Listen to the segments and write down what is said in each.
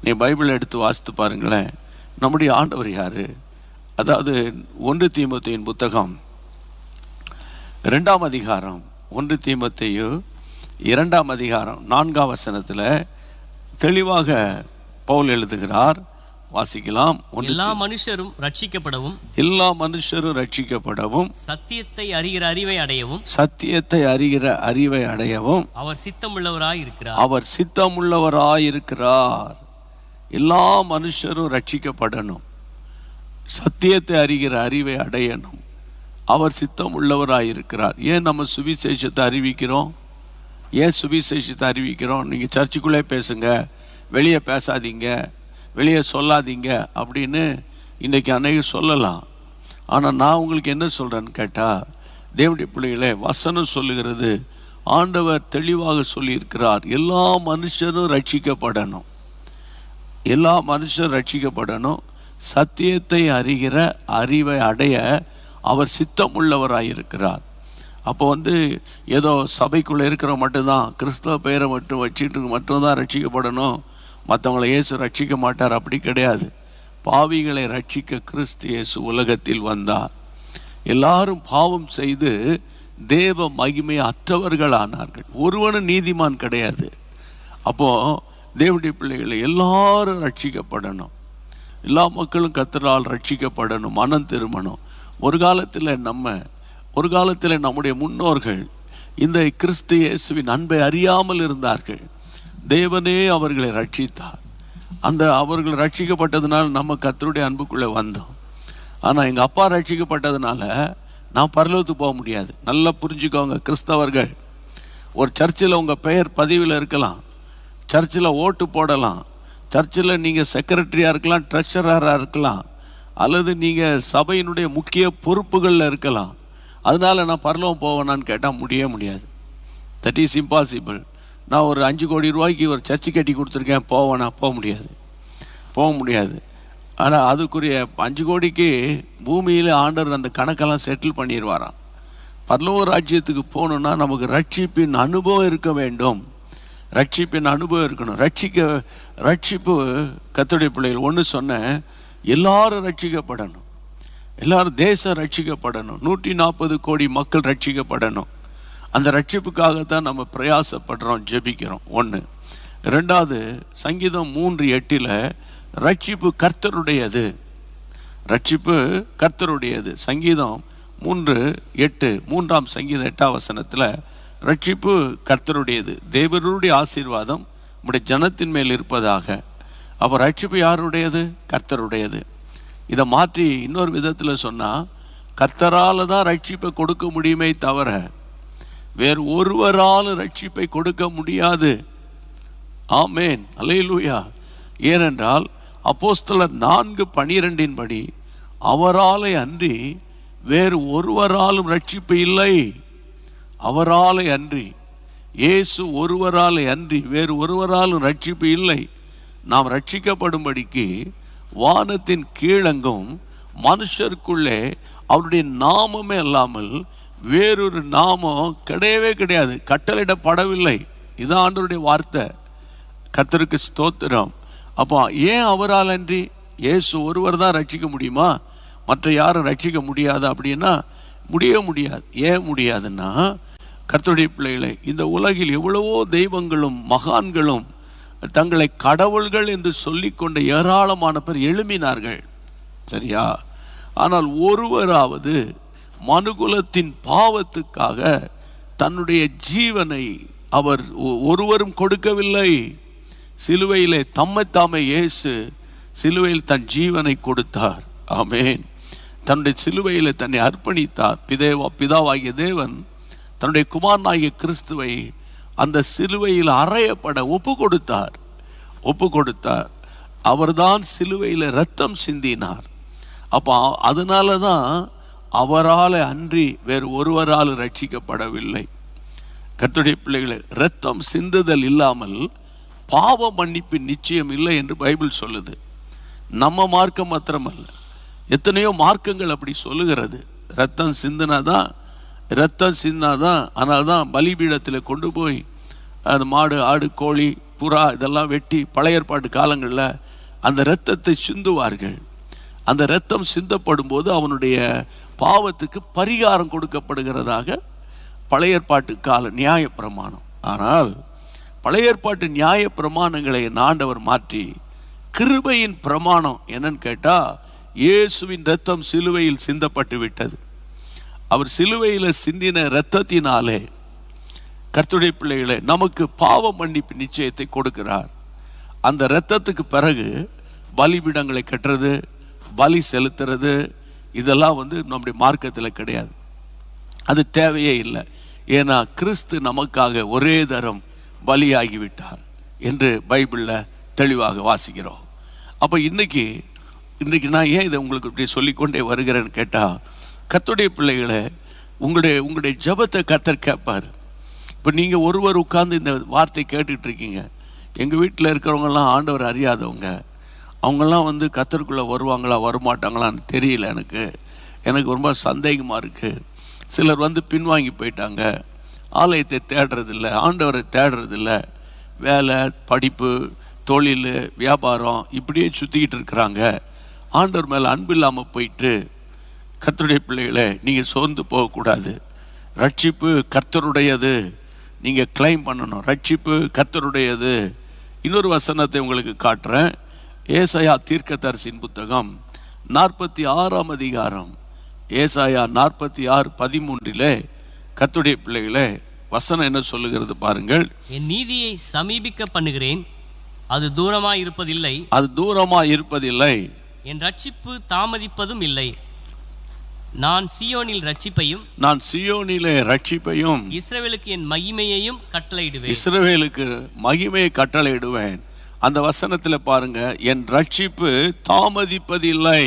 நீ பைபிள் எடுத்து வாசித்து பாருங்களேன் நம்முடைய ஆண்டவர் யாரு அதாவது ஒன்று தீமத்தையின் புத்தகம் ரெண்டாம் அதிகாரம் ஒன்று தீமத்தையு இரண்டாம் அதிகாரம் நான்காம் வசனத்தில் தெளிவாக பவுல் எழுதுகிறார் வாசிக்கலாம் ஒன்று எல்லா மனுஷரும் ரட்சிக்கப்படவும் எல்லா மனுஷரும் ரட்சிக்கப்படவும் சத்தியத்தை அறிகிற அறிவை அடையவும் சத்தியத்தை அறிகிற அறிவை அடையவும் அவர் சித்தமுள்ளவராய் இருக்கிறார் அவர் சித்தமுள்ளவராயிருக்கிறார் எல்லா மனுஷரும் ரட்சிக்கப்படணும் சத்தியத்தை அறிகிற அறிவை அடையணும் அவர் சித்தம் உள்ளவராயிருக்கிறார் ஏன் நம்ம சுவிசேஷத்தை அறிவிக்கிறோம் ஏன் சுவிசேஷத்தை அறிவிக்கிறோம் நீங்கள் சர்ச்சுக்குள்ளே பேசுங்க வெளியே பேசாதீங்க வெளியே சொல்லாதீங்க அப்படின்னு இன்றைக்கி அன்னைக்கு சொல்லலாம் ஆனால் நான் உங்களுக்கு என்ன சொல்கிறேன்னு கேட்டால் தேவனுடைய பிள்ளைகளே வசனம் சொல்லுகிறது ஆண்டவர் தெளிவாக சொல்லியிருக்கிறார் எல்லா மனுஷனும் ரட்சிக்கப்படணும் எல்லா மனுஷரும் ரட்சிக்கப்படணும் சத்தியத்தை அறிகிற அறிவை அடைய அவர் சித்தம் உள்ளவராயிருக்கிறார் அப்போ வந்து ஏதோ சபைக்குள்ளே இருக்கிற மட்டும்தான் கிறிஸ்தவ பெயரை மட்டும் வச்சுட்டு மட்டும்தான் ரட்சிக்கப்படணும் மற்றவங்களை இயேசு ரட்சிக்க மாட்டார் அப்படி கிடையாது பாவிகளை ரட்சிக்க கிறிஸ்து இயேசு உலகத்தில் வந்தார் எல்லாரும் பாவம் செய்து தேவ மகிமை அற்றவர்களானார்கள் ஒருவனும் நீதிமான் கிடையாது அப்போ தேவனுடைய பிள்ளைகளை எல்லாரும் ரட்சிக்கப்படணும் எல்லா மக்களும் கத்தரால் ரட்சிக்கப்படணும் மனம் திரும்பணும் ஒரு காலத்தில் நம்ம ஒரு காலத்தில் நம்முடைய முன்னோர்கள் இந்த கிறிஸ்து இயேசுவின் அன்பை அறியாமல் இருந்தார்கள் தேவனே அவர்களை ரட்சித்தார் அந்த அவர்கள் ரட்சிக்கப்பட்டதுனால நம்ம கத்தருடைய அன்புக்குள்ளே வந்தோம் ஆனால் எங்கள் அப்பா ரட்சிக்கப்பட்டதுனால நான் பரலோகத்துக்கு போக முடியாது நல்லா புரிஞ்சுக்கோங்க கிறிஸ்தவர்கள் ஒரு சர்ச்சில் உங்கள் பெயர் பதிவில் இருக்கலாம் சர்ச்சில் ஓட்டு போடலாம் சர்ச்சில் நீங்கள் செக்ரட்டரியாக இருக்கலாம் ட்ரெஷரராக இருக்கலாம் அல்லது நீங்கள் சபையினுடைய முக்கிய பொறுப்புகளில் இருக்கலாம் அதனால நான் பரலோகம் போவேனான்னு கேட்டால் முடியவே முடியாது தட் இஸ் இம்பாசிபிள் நான் ஒரு அஞ்சு கோடி ரூபாய்க்கு ஒரு சர்ச்சு கட்டி கொடுத்துருக்கேன் போவேனா போக முடியாது போக முடியாது ஆனால் அதுக்குரிய அஞ்சு கோடிக்கு பூமியில் ஆண்டவர் அந்த கணக்கெல்லாம் செட்டில் பண்ணிடுவாராம் பரலோக ராஜ்யத்துக்கு போகணுன்னா நமக்கு ரட்சிப்பின் அனுபவம் இருக்க வேண்டும் ரட்சிப்பின் அனுபவம் இருக்கணும் ரட்சிக்க ரட்சிப்பு கத்துடைய பிள்ளைகள் ஒன்று சொன்னேன் எல்லாரும் ரட்சிக்கப்படணும் எல்லாரும் தேசம் ரட்சிக்கப்படணும் நூற்றி நாற்பது கோடி மக்கள் ரட்சிக்கப்படணும் அந்த ரட்சிப்புக்காகத்தான் நம்ம பிரயாசப்படுறோம் ஜெபிக்கிறோம் ஒன்று ரெண்டாவது சங்கீதம் மூன்று எட்டில் ரட்சிப்பு கர்த்தருடையது ரட்சிப்பு கர்த்தருடையது சங்கீதம் மூன்று எட்டு மூன்றாம் சங்கீதம் எட்டாம் வசனத்தில் ரட்சிப்பு கர்த்தருடையது தேவருடைய ஆசீர்வாதம் நம்முடைய ஜனத்தின் மேல் இருப்பதாக அப்போ ரட்சிப்பு யாருடையது கர்த்தருடையது இதை மாற்றி இன்னொரு விதத்தில் சொன்னால் கர்த்தரால் தான் ரட்சிப்பை கொடுக்க முடியுமே தவிர வேறு ஒருவராலும் ரட்சிப்பை கொடுக்க முடியாது ஆமேன் அலையிலூயா ஏனென்றால் அப்போஸ்தலர் நான்கு பனிரெண்டின் படி அவராலே அன்றி வேறு ஒருவராலும் ரட்சிப்பு இல்லை அவராலே அன்றி இயேசு ஒருவராலே அன்றி வேறு ஒருவராலும் ரட்சிப்பு இல்லை நாம் ரட்சிக்கப்படும்படிக்கு வானத்தின் கீழங்கும் மனுஷருக்குள்ளே அவருடைய நாமமே அல்லாமல் வேறொரு நாமம் கிடையவே கிடையாது கட்டளையிடப்படவில்லை இது ஆண்டவருடைய வார்த்தை கர்த்தருக்கு ஸ்தோத்திரம் அப்போ ஏன் அவரால் அன்றி இயேசு ஒருவர் தான் ரட்சிக்க முடியுமா மற்ற யாரும் ரட்சிக்க முடியாது அப்படின்னா முடிய முடியாது ஏன் முடியாதுன்னா கர்த்தருடைய பிள்ளைகளை இந்த உலகில் எவ்வளவோ தெய்வங்களும் மகான்களும் தங்களை கடவுள்கள் என்று சொல்லிக்கொண்ட ஏராளமான பேர் எழும்பினார்கள் சரியா ஆனால் ஒருவராவது மனுகுலத்தின் பாவத்துக்காக தன்னுடைய ஜீவனை அவர் ஒ- ஒருவரும் கொடுக்கவில்லை சிலுவையிலே தம்மை தாமே இயேசு சிலுவையில் தன் ஜீவனை கொடுத்தார் ஆமென் தன்னுடைய சிலுவையில் தன்னை அர்ப்பணித்தார் பிதேவா பிதாவாகிய தேவன் தன்னுடைய குமாரனாகிய கிறிஸ்துவை அந்த சிலுவையில் அறையப்பட ஒப்பு கொடுத்தார் ஒப்பு கொடுத்தார் அவர்தான் சிலுவையில் ரத்தம் சிந்தினார் அப்போ அதனால தான் அவரால் அன்றி வேறு ஒருவரால் ரட்சிக்கப்படவில்லை கர்த்தருடைய பிள்ளைகளை ரத்தம் சிந்துதல் இல்லாமல் பாவ மன்னிப்பின் நிச்சயம் இல்லை என்று பைபிள் சொல்லுது நம்ம மார்க்கம் மாத்திரமல்ல எத்தனையோ மார்க்கங்கள் அப்படி சொல்லுகிறது ரத்தம் சிந்தினாதான் ரத்தம் சிந்தினாதான் ஆனால் தான் பலிபீடத்தில் கொண்டு போய் அந்த மாடு ஆடு கோழி புறா இதெல்லாம் வெட்டி பழைய ஏற்பாட்டு காலங்களில் அந்த இரத்தத்தை சிந்துவார்கள் அந்த இரத்தம் சிந்தப்படும் போது அவனுடைய பாவத்துக்கு பரிகாரம் கொடுக்கப்படுகிறதாக பழைய ஏற்பாட்டு கால நியாய பிரமாணம் ஆனால் பழைய ஏற்பாட்டு நியாய பிரமாணங்களை ஆண்டவர் மாற்றி கிருபையின் பிரமாணம் என்னன்னு கேட்டால் இயேசுவின் ரத்தம் சிலுவையில் சிந்தப்பட்டு விட்டது அவர் சிலுவையில் சிந்தின இரத்தத்தினாலே கர்த்தருடைய பிள்ளைகளே நமக்கு பாவ மன்னிப்பு நிச்சயத்தை கொடுக்கிறார் அந்த இரத்தத்துக்கு பிறகு பலிபீடங்களை கட்டுறது பலி செலுத்துறது இதெல்லாம் வந்து நம்முடைய மார்க்கத்தில் கிடையாது அது தேவையே இல்லை ஏன்னா கிறிஸ்து நமக்காக ஒரே தரம் பலியாகிவிட்டார் என்று பைபிளில் தெளிவாக வாசிக்கிறோம் அப்போ இன்னைக்கு இன்றைக்கி நான் ஏன் இதை உங்களுக்கு இப்படி சொல்லிக்கொண்டே வருகிறேன்னு கேட்டால் கர்த்தருடைய பிள்ளைகளை உங்களுடைய உங்களுடைய ஜெபத்தை கர்த்தர் கேட்பார் இப்போ நீங்கள் ஒருவர் உட்கார்ந்து இந்த வார்த்தை கேட்டுட்டு இருக்கீங்க எங்கள் வீட்டில் இருக்கிறவங்கெல்லாம் ஆண்டவர் அறியாதவங்க அவங்கெல்லாம் வந்து கத்தருக்குள்ளே வருவாங்களா வரமாட்டாங்களான்னு தெரியல எனக்கு எனக்கு ரொம்ப சந்தேகமாக இருக்குது சிலர் வந்து பின்வாங்கி போயிட்டாங்க ஆலயத்தை தேடுறதில்ல ஆண்டவரை தேடுறதில்ல வேலை படிப்பு தொழில் வியாபாரம் இப்படியே சுற்றிக்கிட்டு இருக்கிறாங்க ஆண்டவர் மேலே அன்பு இல்லாமல் போயிட்டு கர்த்தருடைய பிள்ளைகளை நீங்கள் சோர்ந்து போகக்கூடாது ரட்சிப்பு கர்த்தருடையது நீங்கள் கிளைம் பண்ணணும் ரட்சிப்பு கர்த்தருடையது இன்னொரு வசனத்தை உங்களுக்கு காட்டுறேன் ஏசாயா தீர்க்கதரிசின் புத்தகம் நாற்பத்தி ஆறாம் அதிகாரம் ஏசாயா நாற்பத்தி ஆறு பதிமூன்றிலே கர்த்தருடைய பிள்ளைகளே வசனம் என்ன சொல்லுகிறது பாருங்கள் என் நீதியை சமீபிக்க பண்ணுகிறேன் அது தூரமாய் இருப்பதில்லை அது தூரமாக இருப்பதில்லை என் ரட்சிப்பு தாமதிப்பதும் இல்லை நான் சியோனில் ரட்சிப்பையும் நான் சியோனிலே ரட்சிப்பையும் இஸ்ரவேலுக்கு என் மகிமையையும் கட்டளையிடுவேன் இஸ்ரவேலுக்கு மகிமையை கட்டளையிடுவேன் அந்த வசனத்தில் பாருங்க என் ரட்சிப்பு தாமதிப்பதில்லை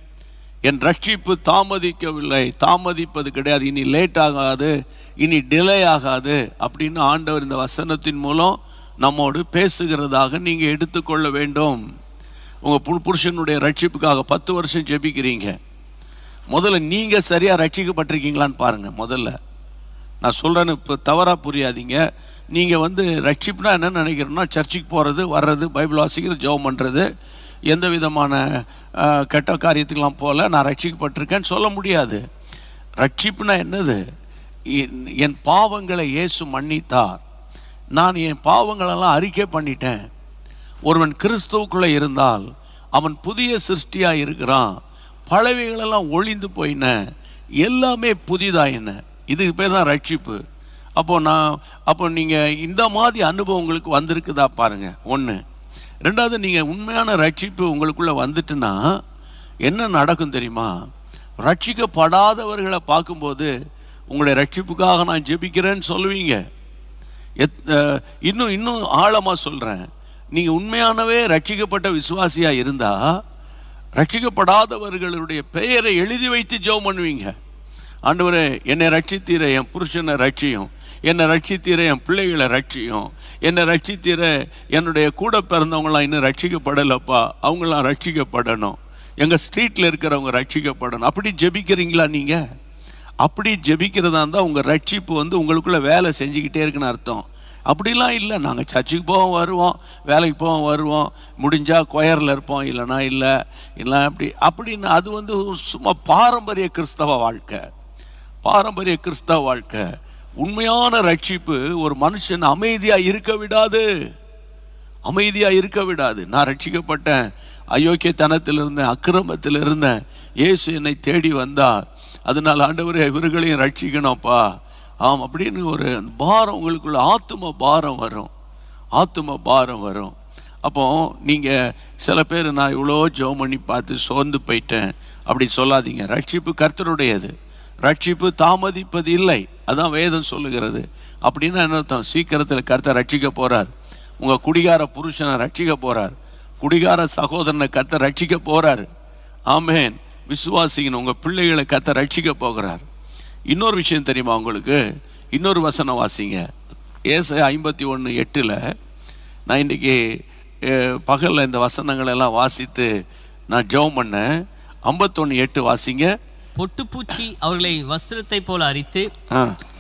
என் ரட்சிப்பு தாமதிக்கவில்லை தாமதிப்பது கிடையாது இனி லேட் ஆகாது இனி டிலே ஆகாது அப்படின்னு ஆண்டவர் இந்த வசனத்தின் மூலம் நம்மோடு பேசுகிறதாக நீங்கள் எடுத்துக்கொள்ள வேண்டும் உங்கள் பு புருஷனுடைய ரட்சிப்புக்காக பத்து வருஷம் ஜெபிக்கிறீங்க முதல்ல நீங்கள் சரியாக ரட்சிக்கப்பட்டிருக்கீங்களான்னு பாருங்கள் முதல்ல நான் சொல்கிறேன்னு இப்போ தவறாக புரியாதீங்க நீங்கள் வந்து ரட்சிப்புனா என்ன நினைக்கிறோன்னா சர்ச்சுக்கு போகிறது வர்றது பைபிள் வாசிக்கிறது ஜெபம் பண்ணுறது எந்த விதமான அஹ், கெட்ட காரியத்துக்கெல்லாம் போகல நான் ரட்சிக்கப்பட்டிருக்கேன்னு சொல்ல முடியாது ரட்சிப்புனா என்னது என்- என் பாவங்களை இயேசு மன்னித்தார் நான் என் பாவங்களெல்லாம் அறிக்கை பண்ணிட்டேன் ஒருவன் கிறிஸ்துவுக்குள்ளே இருந்தால் அவன் புதிய சிருஷ்டியாக இருக்கிறான் பழவைகளெல்லாம் ஒளிந்து போயின எல்லாமே புதிதாக என்ன இதுக்கு பேர் தான் ரட்சிப்பு அப்போ நான் அப்போ நீங்கள் இந்த மாதிரி அனுபவம் உங்களுக்கு வந்திருக்குதா பாருங்கள் ஒன்று ரெண்டாவது நீங்கள் உண்மையான ரட்சிப்பு உங்களுக்குள்ளே வந்துட்டுன்னா என்ன நடக்கும் தெரியுமா ரட்சிக்கப்படாதவர்களை பார்க்கும்போது உங்களுடைய ரட்சிப்புக்காக நான் ஜெபிக்கிறேன்னு சொல்லுவீங்க எத் அஹ், இன்னும் இன்னும் ஆழமாக சொல்கிறேன் நீங்கள் உண்மையானவே ரட்சிக்கப்பட்ட விசுவாசியாக இருந்தால் ரட்சிக்கப்படாதவர்களுடைய பெயரை எழுதி வைத்து ஜெபம் பண்ணுவீங்க ஆண்டவரே என்னை ரட்சித்தீர என் புருஷனை ரட்சியும் என்னை ரட்சித்தீர என் பிள்ளைகளை ரட்சியும் என்னை ரட்சித்தீர என்னுடைய கூட பிறந்தவங்களாம் இன்னும் ரட்சிக்கப்படலப்பா அவங்களாம் ரட்சிக்கப்படணும் எங்கள் ஸ்ட்ரீட்டில் இருக்கிறவங்க ரட்சிக்கப்படணும் அப்படி ஜெபிக்கிறீங்களா நீங்கள் அப்படி ஜெபிக்கிறதா இருந்தால் உங்கள் ரட்சிப்பு வந்து உங்களுக்குள்ள வேலை செஞ்சுக்கிட்டே இருக்குன்னு அர்த்தம் அப்படிலாம் இல்லை நாங்கள் சர்ச்சுக்கு போவோம் வருவோம் வேலைக்கு போவோம் வருவோம் முடிஞ்சால் கொயரில் இருப்போம் இல்லைனா இல்லை இல்லை அப்படி அப்படின்னு அது வந்து ஒரு சும்மா பாரம்பரிய கிறிஸ்தவ வாழ்க்கை பாரம்பரிய கிறிஸ்தவ வாழ்க்கை உண்மையான ரட்சிப்பு ஒரு மனுஷன் அமைதியாக இருக்க விடாது அமைதியாக இருக்க விடாது நான் ரட்சிக்கப்பட்டேன் அயோக்கியத்தனத்தில் இருந்தேன் அக்கிரமத்தில் இருந்தேன் இயேசு என்னை தேடி வந்தார் அதனால் ஆண்டவரே இவர்களையும் ரட்சிக்கணும்ப்பா ஆம் அப்படின்னு ஒரு பாரம் உங்களுக்குள்ள ஆத்தும பாரம் வரும் ஆத்தும பாரம் வரும் அப்போ நீங்கள் சில பேர் நான் இவ்வளோ ஜெபம் பண்ணி பார்த்து சோர்ந்து போயிட்டேன் அப்படி சொல்லாதீங்க ரட்சிப்பு கர்த்தருடையது ரட்சிப்பு தாமதிப்பது இல்லை அதான் வேதம் சொல்லுகிறது அப்படின்னா என்ன அர்த்தம் சீக்கிரத்தில் கர்த்தர் ரட்சிக்க போகிறார் உங்கள் குடிகார புருஷனை ரட்சிக்க போகிறார் குடிகார சகோதரனை கர்த்தர் ரட்சிக்க போகிறார் ஆமேன் விசுவாசிக்கணும் உங்கள் பிள்ளைகளை கர்த்தர் ரட்சிக்க போகிறார் இன்னொரு விஷயம் தெரியுமா உங்களுக்கு இன்னொரு வசனம் வாசிங்க ஏச ஐம்பத்தி ஒன்று எட்டில் நான் இன்றைக்கி பகலில் இந்த வசனங்கள் எல்லாம் வாசித்து நான் ஜெபம் பண்ணேன் ஐம்பத்தொன்று எட்டு வாசிங்க பொட்டுப்பூச்சி அவர்களை வஸ்திரத்தை போல அரித்து ஆ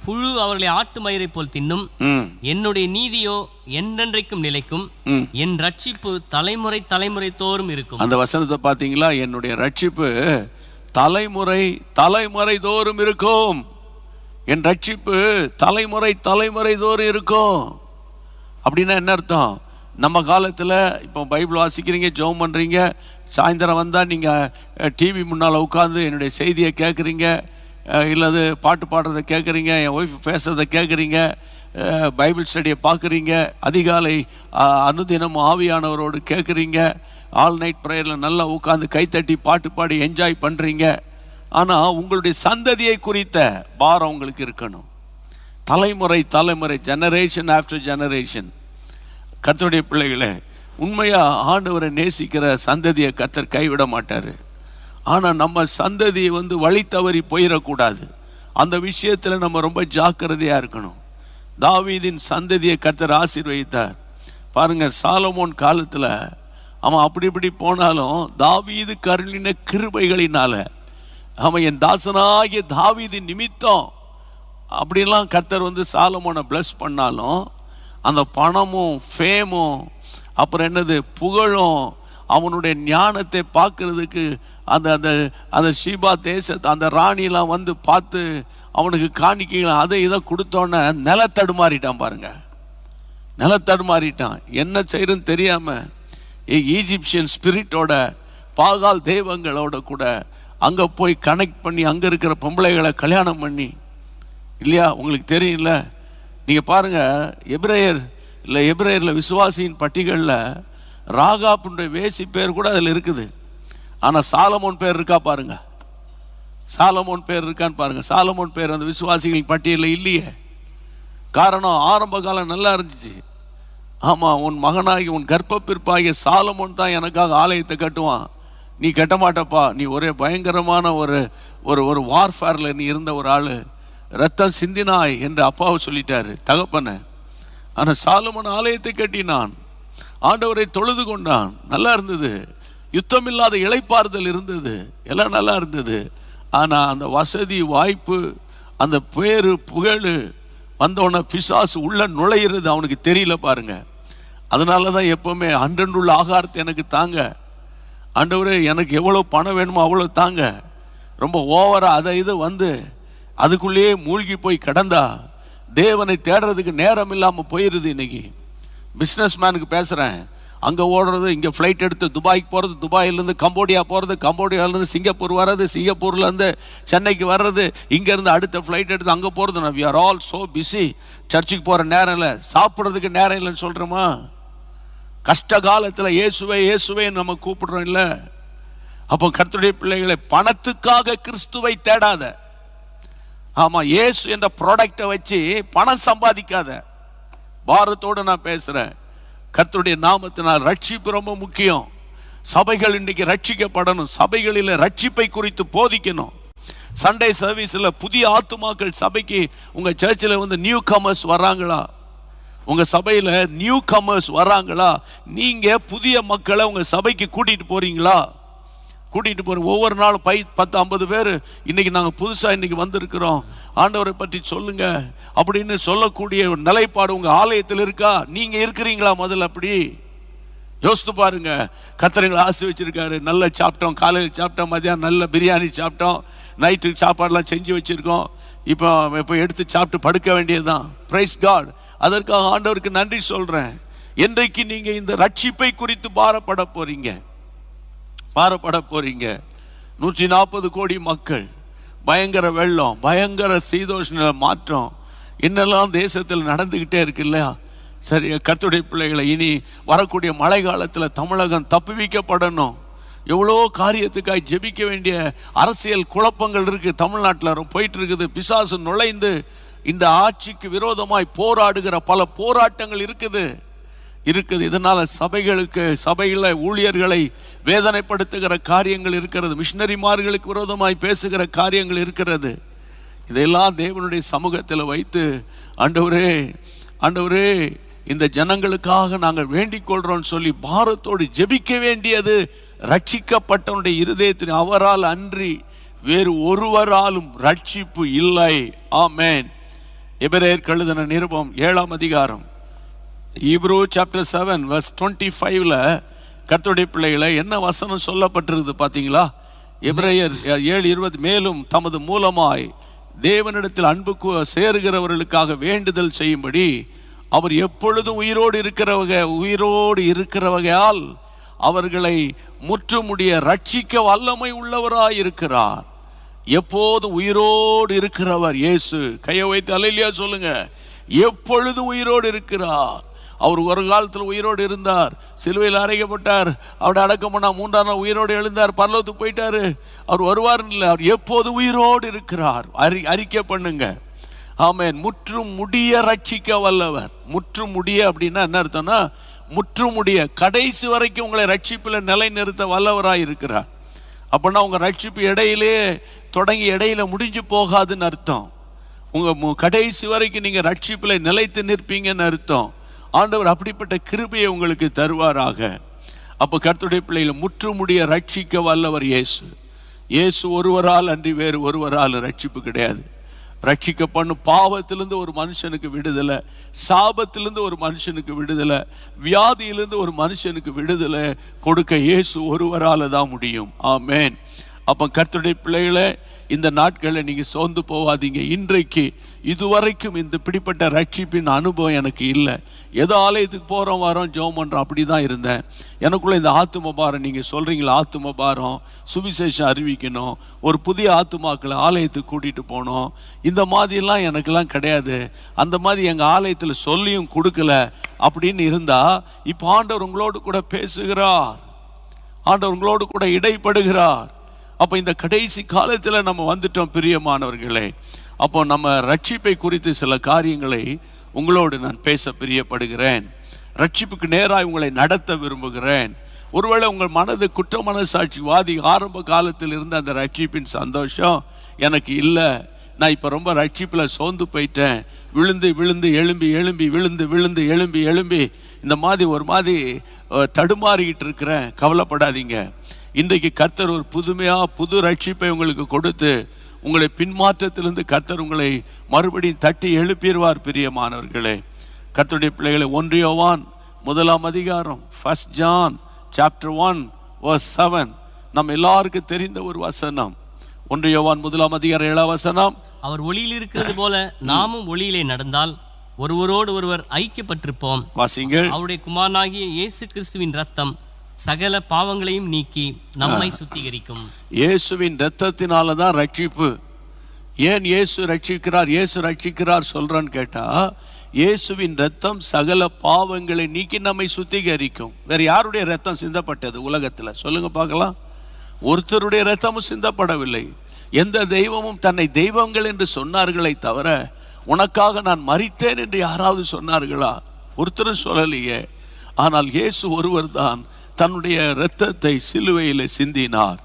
புழு அவர்களை ஆட்டு மயிரை போல் தின்னும் ம் என்னுடைய நீதியோ என்றென்றைக்கும் நிலைக்கும் ம் என் ரட்சிப்பு தலைமுறை தலைமுறை தோறும் இருக்கும் அந்த வசனத்தை பார்த்தீங்களா என்னுடைய ரட்சிப்பு தலைமுறை தலைமுறை தோறும் இருக்கும் என் ரட்சிப்பு தலைமுறை தலைமுறை தோறும் இருக்கும் அப்படின்னா என்ன அர்த்தம் நம்ம காலத்தில் இப்போ பைபிள் வாசிக்கிறீங்க ஜெபம் பண்ணுறீங்க சாயந்தரம் வந்தால் நீங்கள் டிவி முன்னால் உட்காந்து என்னுடைய செய்தியை கேட்குறீங்க இல்லது பாட்டு பாடுறதை கேட்குறீங்க என் ஒய்ஃப் பேசுகிறத கேட்குறீங்க பைபிள் ஸ்டடியை பார்க்குறீங்க அதிகாலை அஹ், அனுதினம் ஆவியானவரோடு கேட்குறீங்க ஆல் நைட் ப்ரேயரில் நல்லா உட்காந்து கைத்தட்டி பாட்டு பாடி என்ஜாய் பண்ணுறீங்க ஆனால் உங்களுடைய சந்ததியை குறித்த பாரம் உங்களுக்கு இருக்கணும் தலைமுறை தலைமுறை ஜெனரேஷன் ஆஃப்டர் ஜெனரேஷன் கர்த்தருடைய பிள்ளைகளே உண்மையா ஆண்டவரை நேசிக்கிற சந்ததியை கர்த்தர் கைவிட மாட்டார் ஆனால் நம்ம சந்ததி வந்து வழி தவறி போயிடக்கூடாது அந்த விஷயத்தில் நம்ம ரொம்ப ஜாக்கிரதையாக இருக்கணும் தாவீதின் சந்ததியை கர்த்தர் ஆசீர்வதித்தார் பாருங்க சாலமோன் காலத்தில் அவன் அப்படி இப்படி போனாலும் தாவீது கருளின கிருபைகளினால அவன் என் தாசனாகிய தாவீது நிமித்தம் அப்படிலாம் கர்த்தர் வந்து சாலமோனை bless பண்ணாலும் அந்த பணமும் ஃபேமும் அப்புறம் என்னது புகழும் அவனுடைய ஞானத்தை பார்க்கறதுக்கு அந்த அந்த அந்த ஷீபா தேசத்தை அந்த ராணிலாம் வந்து பார்த்து அவனுக்கு காணிக்கைகள் அதை இதை கொடுத்தோன்னே நில தடுமாறிட்டான் பாருங்க நில தடுமாறிட்டான் என்ன செய்யறதுன்னு தெரியாம ஈ- ஈஜிப்சியன் ஸ்பிரிட்டோட பாகால் தெய்வங்களோட கூட அங்க போய் கனெக்ட் பண்ணி அங்க இருக்கிற பொம்பளைகளை கல்யாணம் பண்ணி இல்லையா உங்களுக்கு தெரியும்ல நீங்க பாருங்க எபிரேயர் இல்லை எபிரேயர்ல விசுவாசியின் பட்டிகளில் ராகாப்புன்ற வேசி பேர் கூட அதில் இருக்குது ஆனா சாலமோன் பேர் இருக்கா பாருங்க சாலமோன் பேர் இருக்கான்னு பாருங்க சாலமோன் பேர் அந்த விசுவாசிகளின் பட்டியலில் இல்லையே காரணம் ஆரம்ப காலம் நல்லா இருந்துச்சு ஆமா உன் மகனாகி உன் கர்ப்பப்பிற்பாகிய சாலமோன் தான் எனக்காக ஆலயத்தை கட்டுவான் நீ கட்ட மாட்டப்பா நீ ஒரே பயங்கரமான ஒரு ஒரு ஒரு வார்ஃபேரில் நீ இருந்த ஒரு ஆள் ரத்தம் சிந்தினாய் என்று அப்பாவை சொல்லிட்டாரு தகப்பனை ஆனால் சாலமோன் ஆலயத்தை கட்டினான் ஆண்டவரை தொழுது கொண்டான் நல்லா இருந்தது யுத்தமில்லாத இளைப்பாறுதல் இருந்தது எல்லாம் நல்லா இருந்தது ஆனால் அந்த வசதி வாய்ப்பு அந்த பேரு புகழ் வந்தோடனே பிசாசு உள்ள நுழையிறது அவனுக்கு தெரியல பாருங்க அதனால தான் எப்பவுமே அன்றன்றுள்ள ஆகாரத்தை எனக்கு தாங்க ஆண்டவரே எனக்கு எவ்வளோ பணம் வேணுமோ அவ்வளோ தாங்க ரொம்ப ஓவரா அதை இது வந்து அதுக்குள்ளேயே மூழ்கி போய் கிடந்தா தேவனை தேடுறதுக்கு நேரம் இல்லாமல் போயிடுது இன்னைக்கு பிஸ்னஸ் மேனுக்கு பேசுகிறேன் அங்கே ஓடுறது இங்கே ஃப்ளைட் எடுத்து துபாய்க்கு போகிறது துபாயிலேருந்து கம்போடியா போகிறது கம்போடியாவிலேருந்து சிங்கப்பூர் வர்றது சிங்கப்பூர்லேருந்து சென்னைக்கு வர்றது இங்கேருந்து அடுத்த ஃப்ளைட் எடுத்து அங்கே போகிறது நான் we are all so busy சர்ச்சுக்கு போகிற நேரம் இல்லை சாப்பிட்றதுக்கு நேரம் இல்லைன்னு சொல்கிறோமா கஷ்ட காலத்தில் இயேசுவே இயேசுவே நம்ம கூப்பிடுறோம் இல்லை அப்போ கர்த்தருடைய பிள்ளைகளை பணத்துக்காக கிறிஸ்துவை தேடாத ஆமா இயேசு என்ற ப்ராடக்டை வச்சு பணம் சம்பாதிக்காத பாரத்தோடு நான் பேசுறேன் கர்த்தருடைய நாமத்தினால் ரட்சிப்பு ரொம்ப முக்கியம் சபைகள் இன்னைக்கு ரட்சிக்கப்படணும் சபைகளில் ரட்சிப்பை குறித்து போதிக்கணும் சண்டே சர்வீஸில் புதிய ஆத்துமாக்கள் சபைக்கு உங்க சர்ச்சில் வந்து நியூ கமர்ஸ் வர்றாங்களா உங்க சபையில் நியூ கமர்ஸ் வர்றாங்களா நீங்க புதிய மக்களை உங்க சபைக்கு கூட்டிட்டு போறீங்களா கூட்டிட்டு போறோம் ஒவ்வொரு நாளும் பை பத்து ஐம்பது பேர் இன்னைக்கு நாங்கள் புதுசாக இன்னைக்கு வந்திருக்கிறோம் ஆண்டவரை பற்றி சொல்லுங்க அப்படின்னு சொல்லக்கூடிய ஒரு நிலைப்பாடு உங்க ஆலயத்தில் இருக்கா நீங்க இருக்கிறீங்களா முதல்ல அப்படி யோசித்து பாருங்க கத்திரங்களை ஆசை வச்சிருக்காரு நல்ல சாப்பிட்டோம் காலையில் சாப்பிட்டோம் மதியானம் நல்ல பிரியாணி சாப்பிட்டோம் நைட்டு சாப்பாடெல்லாம் செஞ்சு வச்சிருக்கோம் இப்போ இப்போ எடுத்து சாப்பிட்டு படுக்க வேண்டியதுதான் பிரைஸ் காட் அதற்காக ஆண்டவருக்கு நன்றி சொல்றேன் என்றைக்கு நீங்க இந்த ரட்சிப்பை குறித்து பாரப்பட போறீங்க பாரப்பட போறீங்க நூற்றி நாற்பது கோடி மக்கள் பயங்கர வெள்ளம் பயங்கர சீதோஷ்ண மாற்றம் என்னெல்லாம் தேசத்தில் நடந்துக்கிட்டே இருக்கு இல்லையா சரி கர்த்தருடைய பிள்ளைகளை இனி வரக்கூடிய மழை காலத்தில் தமிழகம் தப்புவிக்கப்படணும் எவ்வளோ காரியத்துக்காய் ஜெபிக்க வேண்டிய அரசியல் குழப்பங்கள் இருக்கு தமிழ்நாட்டில் போயிட்டு இருக்குது பிசாசு நுழைந்து இந்த ஆட்சிக்கு விரோதமாய் போராடுகிற பல போராட்டங்கள் இருக்குது இருக்குது இதனால சபைகளுக்கு சபையில ஊழியர்களை வேதனைப்படுத்துகிற காரியங்கள் இருக்கிறது மிஷினரிமார்களுக்கு விரோதமாய் பேசுகிற காரியங்கள் இருக்கிறது இதையெல்லாம் தேவனுடைய சமூகத்தில் வைத்து ஆண்டவரே ஆண்டவரே இந்த ஜனங்களுக்காக நாங்கள் வேண்டிக் கொள்றோம்னு சொல்லி பாரத்தோடு ஜெபிக்க வேண்டியது ரட்சிக்கப்பட்டவனுடைய இருதயத்தில் அவரால் அன்றி வேறு ஒருவராலும் ரட்சிப்பு இல்லை ஆமென் எபிரேயர் கழுதின நிருபம் ஏழாம் அதிகாரம் Hebrew chapter seven verse twenty ஃபைவ்ல கர்த்தருடைய பிள்ளைகளை என்ன வசனம் சொல்லப்பட்டிருக்குது பார்த்தீங்களா எபிரேயர் ஏழு இருபது மேலும் தமது மூலமாய் தேவனிடத்தில் அன்புக்கு சேருகிறவர்களுக்காக வேண்டுதல் செய்யும்படி அவர் எப்பொழுதும் உயிரோடு இருக்கிறவக உயிரோடு இருக்கிறவகையால் அவர்களை முற்றுமுடிய ரட்சிக்க வல்லமை உள்ளவராய் இருக்கிறார் எப்போதும் உயிரோடு இருக்கிறவர் இயேசு கையை வைத்து அலையிலியா சொல்லுங்க எப்பொழுதும் உயிரோடு இருக்கிறார் அவர் ஒரு காலத்தில் உயிரோடு இருந்தார் சிலுவையில் அறைக்கப்பட்டார் அவரை அடக்கம் பண்ணா மூன்றாம் நாள் உயிரோடு எழுந்தார் பரலோகத்துக்கு போயிட்டாரு அவர் வருவார்னு இல்லை அவர் எப்போது உயிரோடு இருக்கிறார் அறி அறிக்கை பண்ணுங்க ஆமென் முற்றும் முடிய ரட்சிக்க வல்லவர் முற்றும் முடிய அப்படின்னா என்ன அர்த்தம்னா முற்றும் முடிய கடைசி வரைக்கும் உங்களை ரட்சிப்பில் நிலைநிறுத்த வல்லவராய் இருக்கிறார் அப்படின்னா உங்கள் ரட்சிப்பு இடையிலே தொடங்கி இடையில முடிஞ்சு போகாதுன்னு அர்த்தம் உங்கள் கடைசி வரைக்கும் நீங்கள் ரட்சிப்பில் நிலைத்து நிற்பீங்கன்னு அர்த்தம் ஆண்டவர் அப்படிப்பட்ட கிருபையை உங்களுக்கு தருவாராக அப்போ கர்த்தருடைய பிள்ளைகளை முற்றுமுடிய ரட்சிக்க வல்லவர் இயேசு இயேசு ஒருவரால் அன்றி வேறு ஒருவரால் ரட்சிப்பு கிடையாது ரட்சிக்க பண்ணும் பாவத்திலிருந்து ஒரு மனுஷனுக்கு விடுதலை சாபத்திலிருந்து ஒரு மனுஷனுக்கு விடுதலை வியாதியிலிருந்து ஒரு மனுஷனுக்கு விடுதலை கொடுக்க இயேசு ஒருவரால தான் முடியும் ஆமென் அப்போ கர்த்தருடைய பிள்ளைகளை இந்த நாட்களில் நீங்கள் சோர்ந்து போகாதீங்க இன்றைக்கு இதுவரைக்கும் இந்த பிடிப்பட்ட ரட்சிப்பின் அனுபவம் எனக்கு இல்லை ஏதோ ஆலயத்துக்கு போகிறோம் வரோம் ஜெபம் பண்ணுறோம் அப்படி தான் இருந்தேன் எனக்குள்ளே இந்த ஆத்தும பாரம் நீங்கள் சொல்கிறீங்களா ஆத்தும பாரம் சுவிசேஷம் அறிவிக்கணும் ஒரு புதிய ஆத்துமாக்களை ஆலயத்துக்கு கூட்டிகிட்டு போகணும் இந்த மாதிரிலாம் எனக்கெல்லாம் கிடையாது அந்த மாதிரி எங்கள் ஆலயத்தில் சொல்லியும் கொடுக்கல அப்படின்னு இருந்தால் இப்போ ஆண்டவர் உங்களோடு கூட பேசுகிறார் ஆண்டவர் உங்களோடு கூட இடைப்படுகிறார் அப்போ இந்த கடைசி காலத்தில் நம்ம வந்துட்டோம் பிரியமானவர்களே அப்போ நம்ம ரட்சிப்பை குறித்து சில காரியங்களை உங்களோடு நான் பேச பிரியப்படுகிறேன் ரட்சிப்புக்கு நேராக உங்களை நடத்த விரும்புகிறேன் ஒருவேளை உங்கள் மனது குற்ற மனசாட்சி வாதி ஆரம்ப காலத்தில் இருந்த அந்த ரட்சிப்பின் சந்தோஷம் எனக்கு இல்லை நான் இப்போ ரொம்ப ரட்சிப்பில் சோர்ந்து போயிட்டேன் விழுந்து விழுந்து எழும்பி எழும்பி விழுந்து விழுந்து எழும்பி எழும்பி இந்த மாதிரி ஒரு மாதிரி அஹ், தடுமாறிக்கிட்டு இருக்கிறேன் கவலைப்படாதீங்க இன்றைக்கு கர்த்தர் ஒரு புதுமையாக புது ரட்சிப்பை உங்களுக்கு கொடுத்து உங்களை பின்மாற்றத்திலிருந்து கர்த்தர் உங்களை மறுபடியும் தட்டி எழுப்பிடுவார் பிரியமானவர்களே கர்த்தருடைய பிள்ளைகளை ஒன்றியோவான் முதலாம் அதிகாரம் first John chapter one verse seven நம்ம எல்லாருக்கும் தெரிந்த ஒரு வசனம் ஒன்றியோவான் முதலாம் அதிகாரம் ஏழாம் வசனம் அவர் ஒளியில் இருக்கிறது போல நாமும் ஒளியிலே நடந்தால் ஒருவரோடு ஒருவர் ஐக்கியப்பட்டிருப்போம் வாசிங்கள் அவருடைய குமாரனாகிய இயேசு கிறிஸ்துவின் ரத்தம் சகல பாவங்களையும் நீக்கி நம்மை சுத்திகரிக்கும் இயேசுவின் இரத்தத்தினால தான் ரட்சிப்பு ஏன் இயேசு ரட்சிக்கிறார் இயேசு ரட்சிக்கிறார் சொல்றேன்னு கேட்டா இயேசுவின் ரத்தம் சகல பாவங்களை நீக்கி நம்மை சுத்திகரிக்கும் வேற யாருடைய ரத்தம் சிந்தப்பட்டது உலகத்துல சொல்லுங்க பார்க்கலாம் ஒருத்தருடைய ரத்தமும் சிந்தப்படவில்லை எந்த தெய்வமும் தன்னை தெய்வங்கள் என்று சொன்னார்களே தவிர உனக்காக நான் மரித்தேன் என்று யாராவது சொன்னார்களா ஒருத்தரும் சொல்லலையே ஆனால் இயேசு ஒருவர் தான் தன்னுடைய இரத்தத்தை சிலுவையில் சிந்தினார்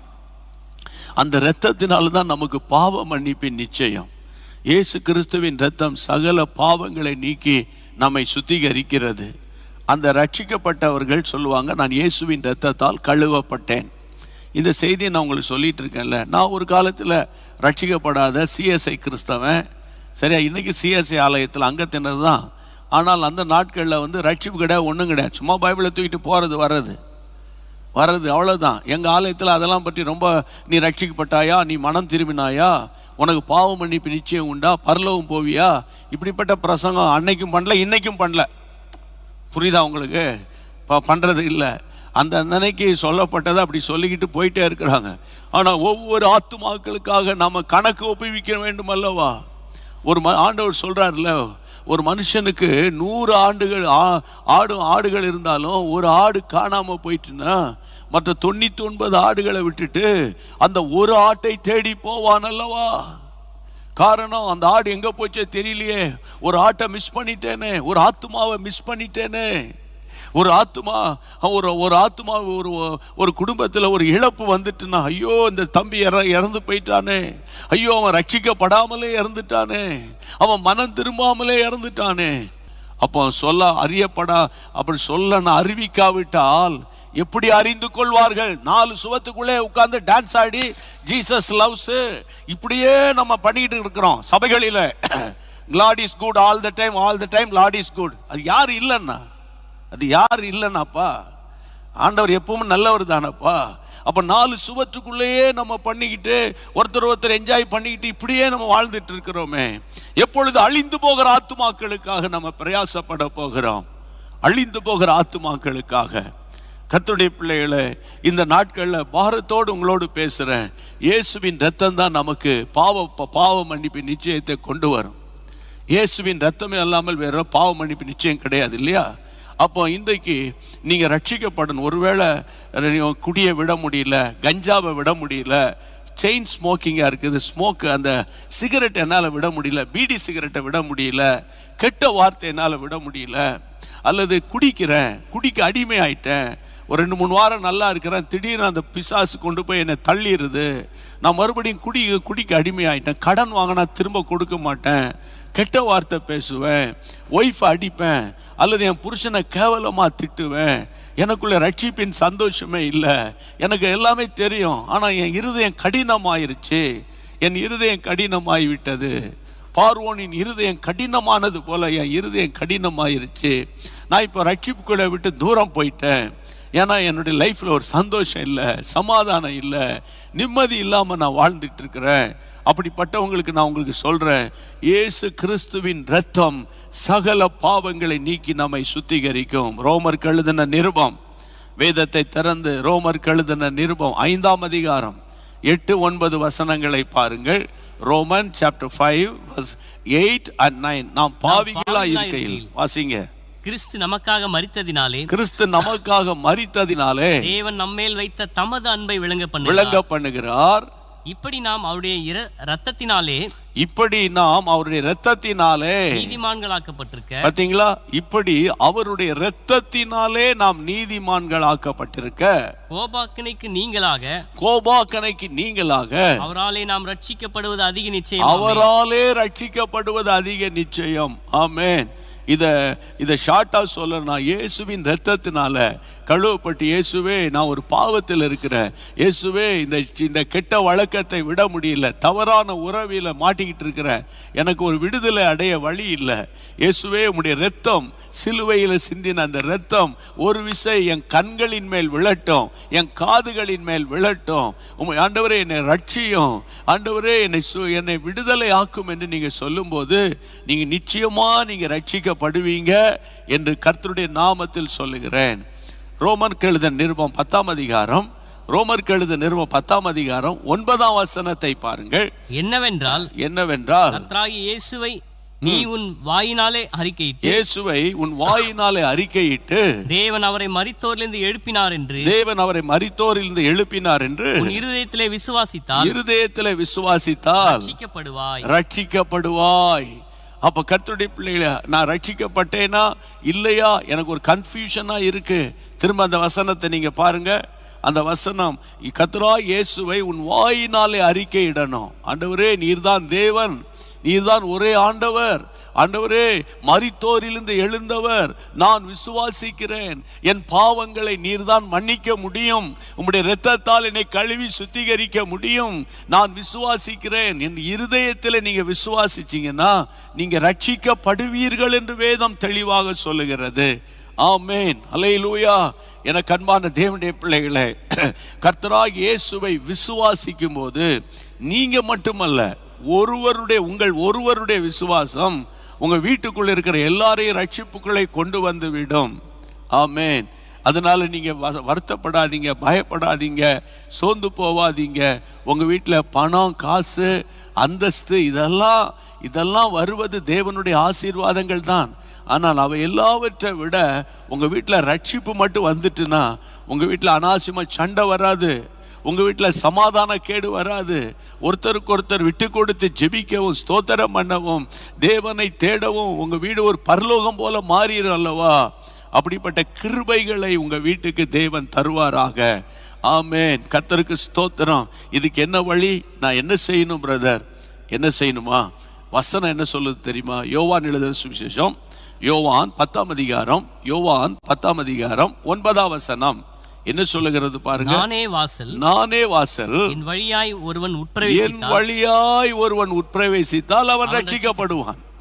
அந்த இரத்தத்தினால தான் நமக்கு பாவ மன்னிப்பின் நிச்சயம் இயேசு கிறிஸ்துவின் இரத்தம் சகல பாவங்களை நீக்கி நம்மை சுத்திகரிக்கிறது அந்த ரட்சிக்கப்பட்டவர்கள் சொல்லுவாங்க நான் இயேசுவின் இரத்தத்தால் கழுவப்பட்டேன் இந்த செய்தியை நான் உங்களுக்கு சொல்லிட்டு இருக்கேன்ல நான் ஒரு காலத்தில் ரட்சிக்கப்படாத சிஎஸ்ஐ கிறிஸ்தவன் சரியா இன்னைக்கு சிஎஸ்ஐ ஆலயத்தில் அங்கத்தினர் தான் ஆனால் அந்த நாட்களில் வந்து ரட்சிப்பு கிடையாது ஒன்றும் கிடையாது சும்மா பைபிளை தூக்கிட்டு போகிறது வர்றது வர்றது அவ்வளோதான் எங்கள் ஆலயத்தில் அதெல்லாம் பற்றி ரொம்ப நீ ரட்சிக்கப்பட்டாயா நீ மனம் திரும்பினாயா உனக்கு பாவ மன்னிப்பு நிச்சயம் உண்டா பரலவும் போவியா இப்படிப்பட்ட பிரசங்கம் அன்னைக்கும் பண்ணல இன்னைக்கும் பண்ணல புரியுதா உங்களுக்கு இப்போ பண்ணுறது இல்லை அந்த அன்னைக்கு சொல்லப்பட்டதை அப்படி சொல்லிக்கிட்டு போயிட்டே இருக்கிறாங்க ஆனால் ஒவ்வொரு ஆத்துமாக்களுக்காக நம்ம கணக்கு ஒப்புவிக்க வேண்டும் அல்லவா ஒரு ம ஆண்டவர் சொல்கிறார்ல ஒரு மனுஷனுக்கு நூறு ஆண்டுகள் ஆ- ஆடு ஆடுகள் இருந்தாலும் ஒரு ஆடு காணாமல் போயிட்டுன்னா மற்ற தொண்ணூற்றி ஒன்பது ஆடுகளை விட்டுட்டு அந்த ஒரு ஆட்டை தேடி போவான் அல்லவா காரணம் அந்த ஆடு எங்க போச்சே தெரியலையே ஒரு ஆட்டை மிஸ் பண்ணிட்டேனே ஒரு ஆத்துமாவை மிஸ் பண்ணிட்டேனே ஒரு ஆத்துமா ஒரு ஒரு ஆத்துமா ஒரு ஒரு குடும்பத்தில் ஒரு இழப்பு வந்துட்டுனா ஐயோ இந்த தம்பி இற இறந்து போயிட்டானே ஐயோ அவன் ரட்சிக்கப்படாமலே இறந்துட்டானே அவன் மனம் திரும்பாமலே இறந்துட்டானே அப்போ சொல்ல அறியப்படா அப்படி சொல்ல நான் அறிவிக்காவிட்டால் எப்படி அறிந்து கொள்வார்கள் நாலு சுவத்துக்குள்ளே உட்கார்ந்து டான்ஸ் ஆடி ஜீசஸ் லவ்ஸ் இப்படியே நம்ம பண்ணிட்டு இருக்கிறோம் சபைகளில் Lord is good all the time all the time Lord is good அது யார் இல்லைன்னா அது யார் இல்லைன்னாப்பா ஆண்டவர் எப்பவும் நல்லவர் தானப்பா அப்ப நாலு சுவற்றுக்குள்ளேயே நம்ம பண்ணிக்கிட்டு ஒருத்தர் ஒருத்தர் என்ஜாய் பண்ணிக்கிட்டு இப்படியே நம்ம வாழ்ந்துட்டு இருக்கிறோமே எப்பொழுது அழிந்து போகிற ஆத்துமாக்களுக்காக நம்ம பிரயாசப்பட போகிறோம் அழிந்து போகிற ஆத்துமாக்களுக்காக கர்த்தருடைய பிள்ளைகளே இந்த நாட்களில் பாரத்தோடு உங்களோடு பேசுகிறேன் இயேசுவின் ரத்தம் தான் நமக்கு பாவ பாவ மன்னிப்பு நிச்சயத்தை கொண்டு வரும் இயேசுவின் ரத்தமே அல்லாமல் வேற பாவ மன்னிப்பு நிச்சயம் கிடையாது இல்லையா அப்போ இன்றைக்கு நீங்கள் ரட்சிக்கப்படணும் ஒருவேளை நீங்க குடியை விட முடியல கஞ்சாவை விட முடியல செயின் ஸ்மோக்கிங்காக இருக்குது ஸ்மோக்கு அந்த சிகரெட் என்னால் விட முடியல பீடி சிகரெட்டை விட முடியல கெட்ட வார்த்தை என்னால் விட முடியல அல்லது குடிக்கிறேன் குடிக்க அடிமை ஆயிட்டேன் ஒரு ரெண்டு மூணு வாரம் நல்லா இருக்கிறேன் திடீர்னு அந்த பிசாசு கொண்டு போய் என்னை தள்ளிடுது நான் மறுபடியும் குடி குடிக்க அடிமை ஆயிட்டேன் கடன் வாங்கினா திரும்ப கொடுக்க மாட்டேன் கெட்ட வார்த்தை பேசுவேன் ஒய்ஃபை அடிப்பேன் அல்லது என் புருஷனை கேவலமாக திட்டுவேன் எனக்குள்ள ரட்சிப்பின் சந்தோஷமே இல்லை எனக்கு எல்லாமே தெரியும் ஆனால் என் இருதயம் கடினமாயிருச்சு என் இருதயம் கடினமாகி விட்டது பார்வோனின் இருதயம் கடினமானது போல என் இருதயம் கடினமாயிருச்சு நான் இப்போ ரட்சிப்புக்குள்ளே விட்டு தூரம் போயிட்டேன் ஏன்னா என்னுடைய லைஃப்பில் ஒரு சந்தோஷம் இல்லை சமாதானம் இல்லை நிம்மதி இல்லாமல் நான் வாழ்ந்துட்டு இருக்கிறேன் அப்படிப்பட்டவங்களுக்கு நான் உங்களுக்கு சொல்கிறேன் இயேசு கிறிஸ்துவின் ரத்தம் சகல பாவங்களை நீக்கி நம்மை சுத்திகரிக்கும் ரோமர் கழுதின நிருபம் வேதத்தை திறந்து ரோமர் கழுதின நிருபம் ஐந்தாம் அதிகாரம் எட்டு ஒன்பது வசனங்களை பாருங்கள் Roman chapter five eight and nine நாம் பாவிகளா பாவிகளா இருக்கையில் இருக்கையில். வாசிங்க கிறிஸ்து நமக்காக மரித்ததினாலே கிறிஸ்து நமக்காக மரித்ததினாலே தேவன் நம்மேல் வைத்த தமது அன்பை விளங்க பண்ணுகிறார் விளங்க பண்ணுகிறார் இப்படி நாம் அவருடைய இர- இரத்தத்தினாலே இப்படி நாம் அவருடைய இரத்தத்தினாலே நீதிமான்களாக்கப்பட்டிருக்க பாத்தீங்களா இப்படி அவருடைய இரத்தத்தினாலே நாம் நீதிமான்கள் ஆக்கப்பட்டிருக்க கோபாக்கினைக்கு நீங்களாக கோபாக்கனைக்கு நீங்களாக அவராலே நாம் ரட்சிக்கப்படுவது அதிக நிச்சயம் அவராலே ரட்சிக்கப்படுவது அதிக நிச்சயம் ஆமென் இத இத ஷார்ட்டா சொல்லணும் இயேசுவின் ரத்தத்தினால கழுவப்பட்டு இயேசுவே நான் ஒரு பாவத்தில் இருக்கிறேன் இயேசுவே இந்த இந்த கெட்ட வழக்கத்தை விட முடியல தவறான உறவில மாட்டிக்கிட்டு இருக்கிறேன் எனக்கு ஒரு விடுதலை அடைய வழி இல்லை இயேசுவே உம்முடைய ரத்தம் சிலுவையில் சிந்தின அந்த ரத்தம் ஒரு விசை என் கண்களின் மேல் விழட்டும் என் காதுகளின் மேல் விழட்டும் உம்மை ஆண்டவரே என்னை ரட்சியும் ஆண்டவரே என்னை சு- என்னை விடுதலை ஆக்கும் என்று நீங்க சொல்லும்போது நீங்க நிச்சயமா நீங்க ரட்சிக்கப்படுவீங்க என்று கர்த்தருடைய நாமத்தில் சொல்லுகிறேன் ரோமன் கெழுத நிருபம் பத்தாம் அதிகாரம் ரோமர் கெழுத நிருபம் பத்தாம் அதிகாரம் ஒன்பதாம் வசனத்தை பாருங்கள் என்னவென்றால் என்னவென்றால் கர்த்தராகிய இயேசுவை நீ உன் வாயினாலே அறிக்கையிட்டு இயேசுவை உன் வாயினாலே அறிக்கையிட்டு தேவன் அவரை மரித்தோரிலிருந்து எழுப்பினார் என்று தேவன் அவரை மரித்தோரிலிருந்து எழுப்பினார் என்று உன் இருதயத்திலே விசுவாசித்தால் இருதயத்தில் விசுவாசித்தால் ரட்சிக்கப்படுவாய் ரட்சிக்கப்படுவாய் அப்ப கர்த்தருடைய பிள்ளைகள நான் ரட்சிக்கப்பட்டேனா இல்லையா எனக்கு ஒரு கன்ஃபியூஷனா இருக்கு திரும்ப அந்த வசனத்தை நீங்க பாருங்க அந்த வசனம் கத்ரா இயேசுவை உன் வாயினாலே அறிக்கையிடணும் ஆண்டவரே நீர்தான் தேவன் நீர்தான் ஒரே ஆண்டவர் ஆண்டவரே மரித்தோரிலிருந்து எழுந்தவர் நான் விசுவாசிக்கிறேன் என் பாவங்களை நீர்தான் மன்னிக்க முடியும் உம்முடைய இரத்தத்தால் என்னை கழுவி சுத்திகரிக்க முடியும் நான் விசுவாசிக்கிறேன் என் இருதயத்தில் நீங்க விசுவாசிச்சீங்கன்னா நீங்க ரட்சிக்கப்படுவீர்கள் என்று வேதம் தெளிவாக சொல்லுகிறது ஆமேன் அல்லேலூயா என கண்பான தேவனுடைய பிள்ளைகளே கர்த்தராக இயேசுவை விசுவாசிக்கும் போது நீங்க மட்டுமல்ல ஒருவருடைய உங்கள் ஒருவருடைய விசுவாசம் உங்க வீட்டுக்குள்ள இருக்கிற எல்லாரையும் ரட்சிப்புக்குள்ளே கொண்டு வந்து விடும் ஆமேன் அதனால நீங்க வ- வருத்தப்படாதீங்க பயப்படாதீங்க சோர்ந்து போவாதீங்க உங்க வீட்டில் பணம் காசு அந்தஸ்து இதெல்லாம் இதெல்லாம் வருவது தேவனுடைய ஆசீர்வாதங்கள் தான் ஆனால் அவை எல்லாவற்றை விட உங்க வீட்டில் ரட்சிப்பு மட்டும் வந்துட்டுனா உங்க வீட்டில் அனாவசியமா சண்டை வராது உங்க வீட்டில் சமாதான கேடு வராது ஒருத்தருக்கு ஒருத்தர் விட்டு கொடுத்து ஜெபிக்கவும் ஸ்தோத்திரம் பண்ணவும் தேவனை தேடவும் உங்க வீடு ஒரு பரலோகம் போல மாறிடும் அல்லவா அப்படிப்பட்ட கிருபைகளை உங்க வீட்டுக்கு தேவன் தருவாராக ஆமேன் கத்தருக்கு ஸ்தோத்திரம் இதுக்கு என்ன வழி நான் என்ன செய்யணும் பிரதர் என்ன செய்யணுமா வசனம் என்ன சொல்லுது தெரியுமா யோவான் எழுதுற சுவிசேஷம் யோவான் பத்தாம் அதிகாரம் யோவான் பத்தாம் அதிகாரம் ஒன்பதாம் வசனம் என்ன சொல்லுகிறது பாருங்க நானே வாசல் நானே வாசல் என் வழியாய் ஒருவன் என் உட்பிரவேசித்தால் வழியாய் ஒருவன் உட்பிரவேசித்தால் அவன் ரட்சிக்கப்படுவான்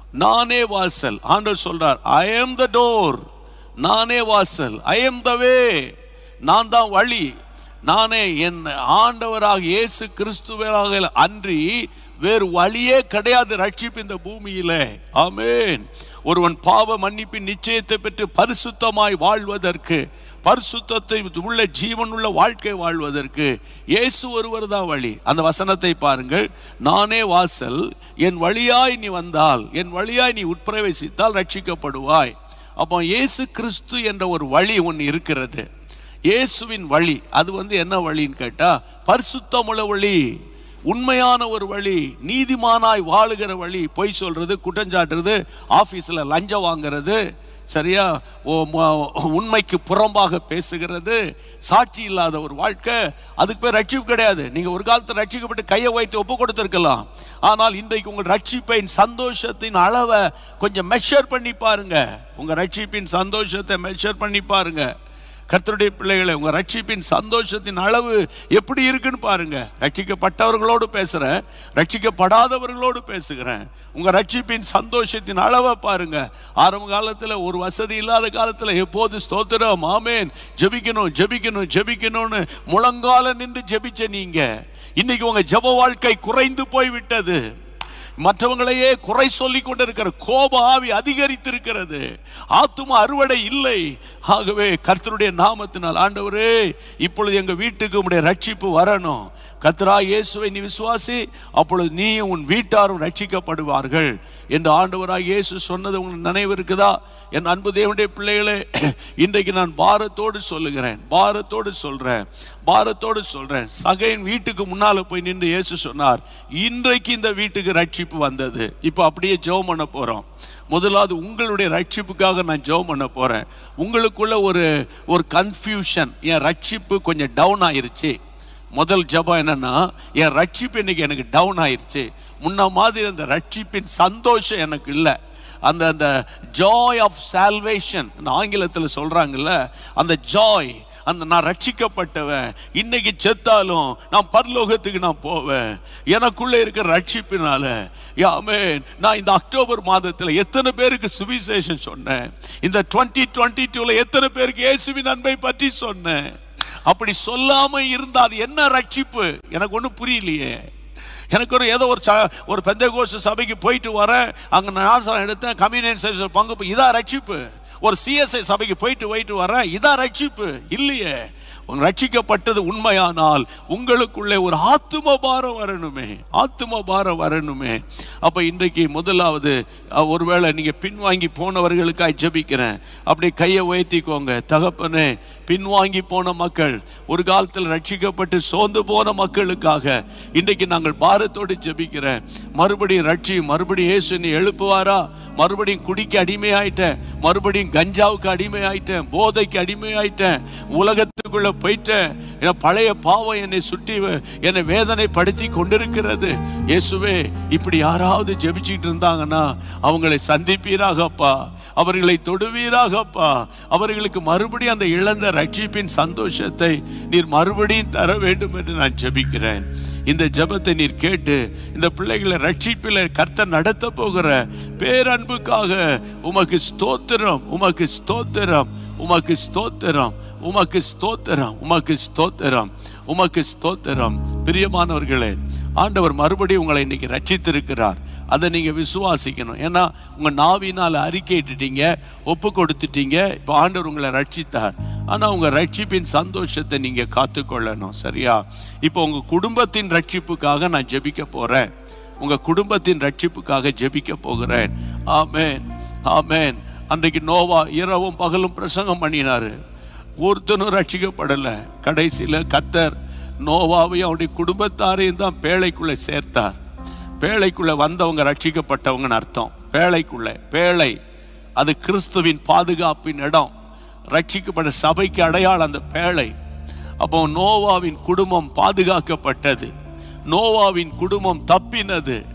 நானே வாசல் ஆண்டவர் சொல்றார் ஐ am த டோர் நானே வாசல் ஐ am த வே நான் தான் வழி நானே என் ஆண்டவராக இயேசு கிறிஸ்துவராக அன்றி வேறு வழியே கிடையாது ரட்சிப்பு இந்த பூமியில ஆமென் ஒருவன் பாவ மன்னிப்பின் நிச்சயத்தை பெற்று பரிசுத்தமாய் வாழ்வதற்கு பரிசுத்தத்தை உள்ள ஜீவனுள்ள வாழ்க்கை வாழ்வதற்கு இயேசு ஒருவர் தான் வழி அந்த வசனத்தை பாருங்கள் நானே வாசல் என் வழியாய் நீ வந்தால் என் வழியாய் நீ உட்பிரவேசித்தால் ரட்சிக்கப்படுவாய் அப்போ இயேசு கிறிஸ்து என்ற ஒரு வழி ஒன்று இருக்கிறது இயேசுவின் வழி அது வந்து என்ன வழின்னு கேட்டா பரிசுத்தமுள்ள வழி உண்மையான ஒரு வழி நீதிமானாய் வாழுகிற வழி பொய் சொல்றது குற்றஞ்சாட்டுறது ஆபீஸ்ல லஞ்சம் வாங்குறது சரியா ஓ, ம- உண்மைக்கு புறம்பாக பேசுகிறது சாட்சி இல்லாத ஒரு வாழ்க்கை அதுக்கு பேர் ரட்சிப்பு கிடையாது நீங்க ஒரு காலத்தில் ரட்சிக்கப்பட்டு கையை வைத்து ஒப்பு கொடுத்திருக்கலாம் ஆனால் இன்றைக்கு உங்கள் ரட்சிப்பின் சந்தோஷத்தின் அளவை கொஞ்சம் மெஷர் பண்ணி பாருங்க உங்க ரட்சிப்பின் சந்தோஷத்தை மெஷர் பண்ணி பாருங்க கர்த்தருடைய பிள்ளைகளை உங்க ரட்சிப்பின் சந்தோஷத்தின் அளவு எப்படி இருக்குன்னு பாருங்க ரட்சிக்கப்பட்டவர்களோடு பேசுறேன் ரட்சிக்கப்படாதவர்களோடு பேசுகிறேன் உங்க ரட்சிப்பின் சந்தோஷத்தின் அளவை பாருங்க ஆரம்ப காலத்துல ஒரு வசதி இல்லாத காலத்துல எப்போது ஸ்தோத்திரம் ஆமேன் ஜெபிக்கணும் ஜெபிக்கணும் ஜெபிக்கணும்னு முழங்கால நின்று ஜெபிச்ச நீங்க இன்னைக்கு உங்க ஜெப வாழ்க்கை குறைந்து போய் விட்டது மற்றவங்களையே குறை சொல்லி கொண்டிருக்கிற கோப ஆவி அதிகரித்திருக்கிறது ஆத்தும அறுவடை இல்லை ஆகவே கர்த்தருடைய நாமத்தினால் ஆண்டவரே இப்பொழுது எங்க வீட்டுக்கு உடைய ரட்சிப்பு வரணும் கர்த்தரா இயேசுவை நீ விசுவாசி அப்பொழுது நீயும் உன் வீட்டாரும் ரட்சிக்கப்படுவார்கள் என்று ஆண்டவராக இயேசு சொன்னது உங்களுக்கு நினைவு இருக்குதா என் அன்பு தேவனுடைய பிள்ளைகளே இன்றைக்கு நான் பாரத்தோடு சொல்லுகிறேன் பாரத்தோடு சொல்றேன் பாரத்தோடு சொல்றேன் சகையின் வீட்டுக்கு முன்னால போய் நின்று இயேசு சொன்னார் இன்றைக்கு இந்த வீட்டுக்கு ரட்சிப்பு வந்தது இப்போ அப்படியே ஜெபம் பண்ண போறோம் முதலாவது உங்களுடைய ரட்சிப்புக்காக நான் ஜெபம் பண்ண போறேன் உங்களுக்குள்ள ஒரு ஒரு கன்ஃபியூஷன் என் ரட்சிப்பு கொஞ்சம் டவுன் ஆயிருச்சு முதல் ஜெபம் என்னன்னா என் ரட்சிப்பு இன்னைக்கு எனக்கு டவுன் ஆயிருச்சு முன்ன மாதிரி அந்த ரட்சிப்பின் சந்தோஷம் எனக்கு இல்லை அந்த அந்த ஜாய் ஆஃப் சால்வேஷன் ஆங்கிலத்தில் சொல்றாங்கல்ல அந்த ஜாய் அந்த நான் ரட்சிக்கப்பட்டவன் இன்னைக்கு செத்தாலும் நான் பரலோகத்துக்கு நான் போவேன் எனக்குள்ள இருக்கிற ரட்சிப்பினால யாமே நான் இந்த அக்டோபர் மாதத்துல எத்தனை பேருக்கு சுவிசேஷம் சொன்னேன் இந்த டுவெண்ட்டி டுவெண்ட்டி டூல எத்தனை பேருக்கு இயேசுவின் அன்பை பற்றி சொன்னேன் அப்படி சொல்லாம இருந்தா அது என்ன ரட்சிப்பு எனக்கு ஒன்றும் புரியலையே எனக்கு ஒரு ஏதோ ஒரு ச- ஒரு பெந்த சபைக்கு போயிட்டு வரேன் அங்கே நான் எடுத்தேன் கம்யூனியன் சர்வீஸ் பங்கு போய் இதான் ரட்சிப்பு ஒரு சிஎஸ்ஐ சபைக்கு போயிட்டு போயிட்டு வரேன் இதான் ரட்சிப்பு இல்லையே உங்க ரட்சிக்கப்பட்டது உண்மையானால் உங்களுக்குள்ளே ஒரு ஆத்தும பாரம் வரணுமே ஆத்தும பாரம் வரணுமே அப்ப இன்றைக்கு முதலாவது அஹ், ஒருவேளை நீங்க பின்வாங்கி போனவர்களுக்காய் ஜெபிக்கிறேன் அப்படி கையை உயர்த்திக்கோங்க தகப்பனே பின்வாங்கி போன மக்கள் ஒரு காலத்தில் ரட்சிக்கப்பட்டு சோர்ந்து போன மக்களுக்காக இன்றைக்கு நாங்கள் பாரத்தோடு ஜெபிக்கிறேன் மறுபடியும் ரட்சி மறுபடியும் இயேசு நீ எழுப்புவாரா மறுபடியும் குடிக்க அடிமையாயிட்டேன் மறுபடியும் கஞ்சாவுக்கு அடிமையாயிட்டேன் போதைக்கு அடிமையாயிட்டேன் உலகத்துக்குள்ள போயிட்டேன் என் பழைய பாவம் என்னை சுட்டி வ- என்னை வேதனைப்படுத்தி கொண்டிருக்கிறது இயேசுவே இப்படி யாராவது ஜெபிச்சுட்டு இருந்தாங்கன்னா அவங்களை சந்திப்பீராகப்பா அவர்களை தொடுவீராகப்பா அவர்களுக்கு மறுபடியும் அந்த இழந்த ரட்சிப்பின் சந்தோஷத்தை நீர் மறுபடியும் தர வேண்டும் என்று நான் ஜெபிக்கிறேன் இந்த ஜெபத்தை நீர் கேட்டு இந்த பிள்ளைகளை ரட்சிப்பில் கர்த்தர் நடத்த போகிற பேரன்புக்காக உமக்கு ஸ்தோத்திரம் உமக்கு ஸ்தோத்திரம் உமக்கு ஸ்தோத்திரம் உமக்கு ஸ்தோத்திரம் உமக்கு ஸ்தோத்திரம் உமக்கு ஸ்தோத்திரம் பிரியமானவர்களே ஆண்டவர் மறுபடியும் உங்களை இன்னைக்கு ரட்சித்திருக்கிறார் அதை நீங்க விசுவாசிக்கணும் ஏன்னா உங்க நாவினால் அறிக்கையிட்டுட்டீங்க ஒப்பு கொடுத்துட்டீங்க இப்போ ஆண்டவர் உங்களை ரட்சித்தார் ஆனா உங்க ரட்சிப்பின் சந்தோஷத்தை நீங்க காத்துக்கொள்ளணும் சரியா இப்போ உங்க குடும்பத்தின் ரட்சிப்புக்காக நான் ஜெபிக்க போறேன் உங்க குடும்பத்தின் ரட்சிப்புக்காக ஜெபிக்க போகிறேன் ஆமென் ஆமென் அன்றைக்கு நோவா இரவும் பகலும் பிரசங்கம் பண்ணினாரு ஒருத்தனும் ரட்சிக்கப்படலை கடைசியில் கத்தர் நோவாவையும் அவருடைய குடும்பத்தாரையும் தான் பேழைக்குள்ளே சேர்த்தார் பேழைக்குள்ளே வந்தவங்க ரட்சிக்கப்பட்டவங்கன்னு அர்த்தம் பேழைக்குள்ளே பேழை அது கிறிஸ்துவின் பாதுகாப்பின் இடம் ரட்சிக்கப்பட்ட சபைக்கு அடையாளம் அந்த பேழை அப்போ நோவாவின் குடும்பம் பாதுகாக்கப்பட்டது நோவாவின் குடும்பம் தப்பினது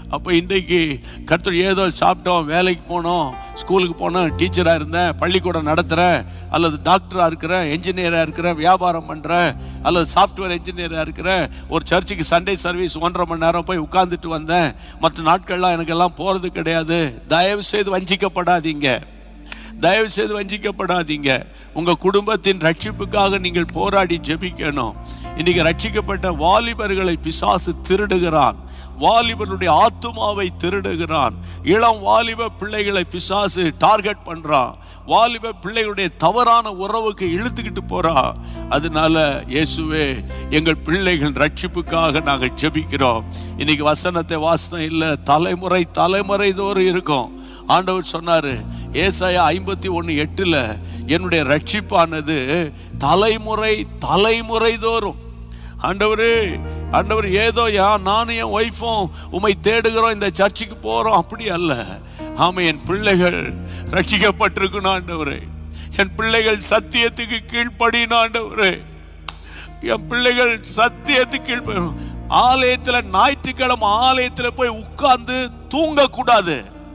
அப்போ இன்றைக்கு கர்த்தர் ஏதோ சாப்பிட்டோம் வேலைக்கு போனோம் ஸ்கூலுக்கு போனோம் டீச்சராக இருந்தேன் பள்ளிக்கூடம் நடத்துகிறேன் அல்லது டாக்டராக இருக்கிறேன் என்ஜினியராக இருக்கிறேன் வியாபாரம் பண்ணுறேன் அல்லது சாஃப்ட்வேர் என்ஜினியராக இருக்கிறேன் ஒரு சர்ச்சுக்கு சண்டே சர்வீஸ் ஒன்றரை மணி நேரம் போய் உட்கார்ந்துட்டு வந்தேன் மற்ற நாட்கள்லாம் எனக்கெல்லாம் போகிறது கிடையாது தயவு செய்து வஞ்சிக்கப்படாதீங்க தயவு செய்து வஞ்சிக்கப்படாதீங்க உங்க குடும்பத்தின் ரட்சிப்புக்காக நீங்கள் போராடி ஜெபிக்கணும் இன்னைக்கு ரட்சிக்கப்பட்ட வாலிபர்களை பிசாசு திருடுகிறான் வாலிபருடைய ஆத்துமாவை திருடுகிறான் இளம் வாலிப பிள்ளைகளை பிசாசு டார்கெட் பண்றான் வாலிப பிள்ளைகளுடைய தவறான உறவுக்கு இழுத்துக்கிட்டு போறான் அதனால இயேசுவே எங்கள் பிள்ளைகள் ரட்சிப்புக்காக நாங்கள் ஜெபிக்கிறோம் இன்னைக்கு வசனத்தை வாசனம் இல்லை தலைமுறை தலைமுறை தோறும் இருக்கும் ஆண்டவர் சொன்னாரு ஏசாயா ஐம்பத்தி ஒன்று எட்டுல என்னுடைய ரட்சிப்பானது தலைமுறை தலைமுறை தோறும் ஆண்டவரே ஆண்டவர் ஏதோ யா நானும் என் ஒய்ஃபும் உமை தேடுகிறோம் இந்த சர்ச்சுக்கு போறோம் அப்படி அல்ல ஆமா என் பிள்ளைகள் ரட்சிக்கப்பட்டிருக்கணும் ஆண்டவரே என் பிள்ளைகள் சத்தியத்துக்கு கீழ்ப்படின ஆண்டவரே என் பிள்ளைகள் சத்தியத்துக்கு கீழ்ப்படி ஆலயத்துல ஞாயிற்றுக்கிழமை ஆலயத்துல போய் உட்கார்ந்து தூங்க கூடாது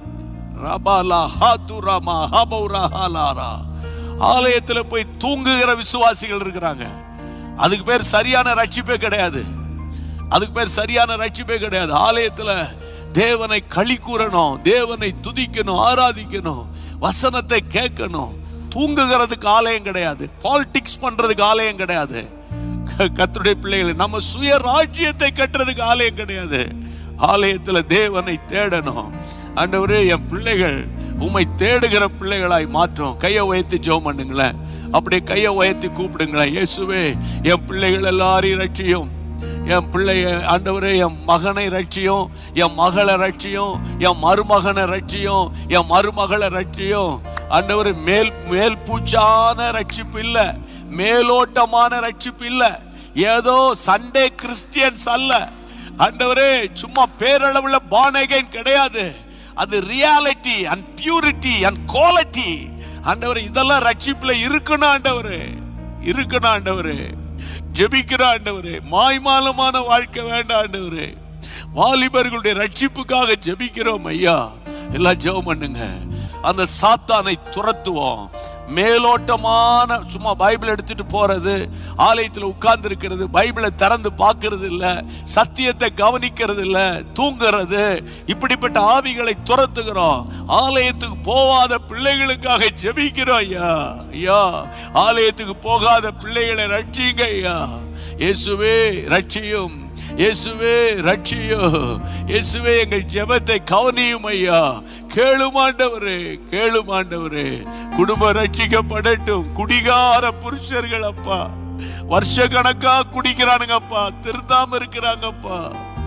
ரபாலா ஹாதுராமா ஹபௌரா ஹாலாரா ஆலயத்துல போய் தூங்குகிற விசுவாசிகள் இருக்கிறாங்க அதுக்கு பேர் சரியான ரட்சிப்பே கிடையாது அதுக்கு பேர் சரியான ரட்சிப்பே கிடையாது ஆலயத்துல தேவனை களி கூறணும் தேவனை துதிக்கணும் ஆராதிக்கணும் வசனத்தை கேட்கணும் தூங்குகிறதுக்கு ஆலயம் கிடையாது பாலிடிக்ஸ் பண்றதுக்கு ஆலயம் கிடையாது க- கர்த்தருடைய பிள்ளைகளை நம்ம சுய ராஜ்யத்தை கட்டுறதுக்கு ஆலயம் கிடையாது ஆலயத்துல தேவனை தேடணும் ஆண்டவரே என் பிள்ளைகள் உம்மை தேடுகிற பிள்ளைகளாய் மாற்றும் கையை உயர்த்தி ஜெபம் பண்ணுங்களேன் அப்படியே கையை உயர்த்தி கூப்பிடுங்களேன் இயேசுவே என் பிள்ளைகள் எல்லாரையும் ரட்சியும் என் பிள்ளை ஆண்டவரே என் மகனை ரட்சியும் என் மகளை ரட்சியும் என் மருமகனை ரட்சியும் என் மருமகளை ரட்சியும் ஆண்டவர் மேல் மேல் பூச்சான ரட்சிப்பு இல்ல மேலோட்டமான ரட்சிப்பு இல்ல ஏதோ சண்டே கிறிஸ்டியன்ஸ் அல்ல ஆண்டவரே சும்மா பேரளவுல பானகைன் கிடையாது அது reality and purity and quality ஆண்டவர் இதெல்லாம் ரட்சிப்புல இருக்கணும் ஆண்டவரே இருக்கணும் ஆண்டவரே ஜெபிக்கிற ஆண்டவரே மாய்மாலமான வாழ்க்கை வேண்டாம் ஆண்டவரே வாலிபர்களுடைய ரட்சிப்புக்காக ஜெபிக்கிறோம் ஐயா எல்லாம் ஜெபம் பண்ணுங்க அந்த சாத்தானை துரத்துவோம் மேலோட்டமான சும்மா பைபிள் எடுத்துட்டு போறது ஆலயத்தில் உட்கார்ந்து இருக்கிறது பைபிளை திறந்து பார்க்கிறது இல்ல சத்தியத்தை கவனிக்கிறது இல்ல தூங்குறது இப்படிப்பட்ட ஆவிகளை துரத்துகிறோம் ஆலயத்துக்கு போகாத பிள்ளைகளுக்காக ஜெபிக்கிறோம் ஐயா ஐயா ஆலயத்துக்கு போகாத பிள்ளைகளை ரட்சிங்க ஐயா இயேசுவே ரட்சியும் இயேசுவே ரட்சியோ இயேசுவே எங்கள் ஜெபத்தை கவனியும் ஐயா கேளுமாண்டவரே கேளுமாண்டவரே குடும்பம் ரட்சிக்கப்படட்டும் குடிகார புருஷர்கள் அப்பா வருஷ கணக்கா குடிக்கிறானுங்கப்பா திருத்தாம இருக்கிறாங்கப்பா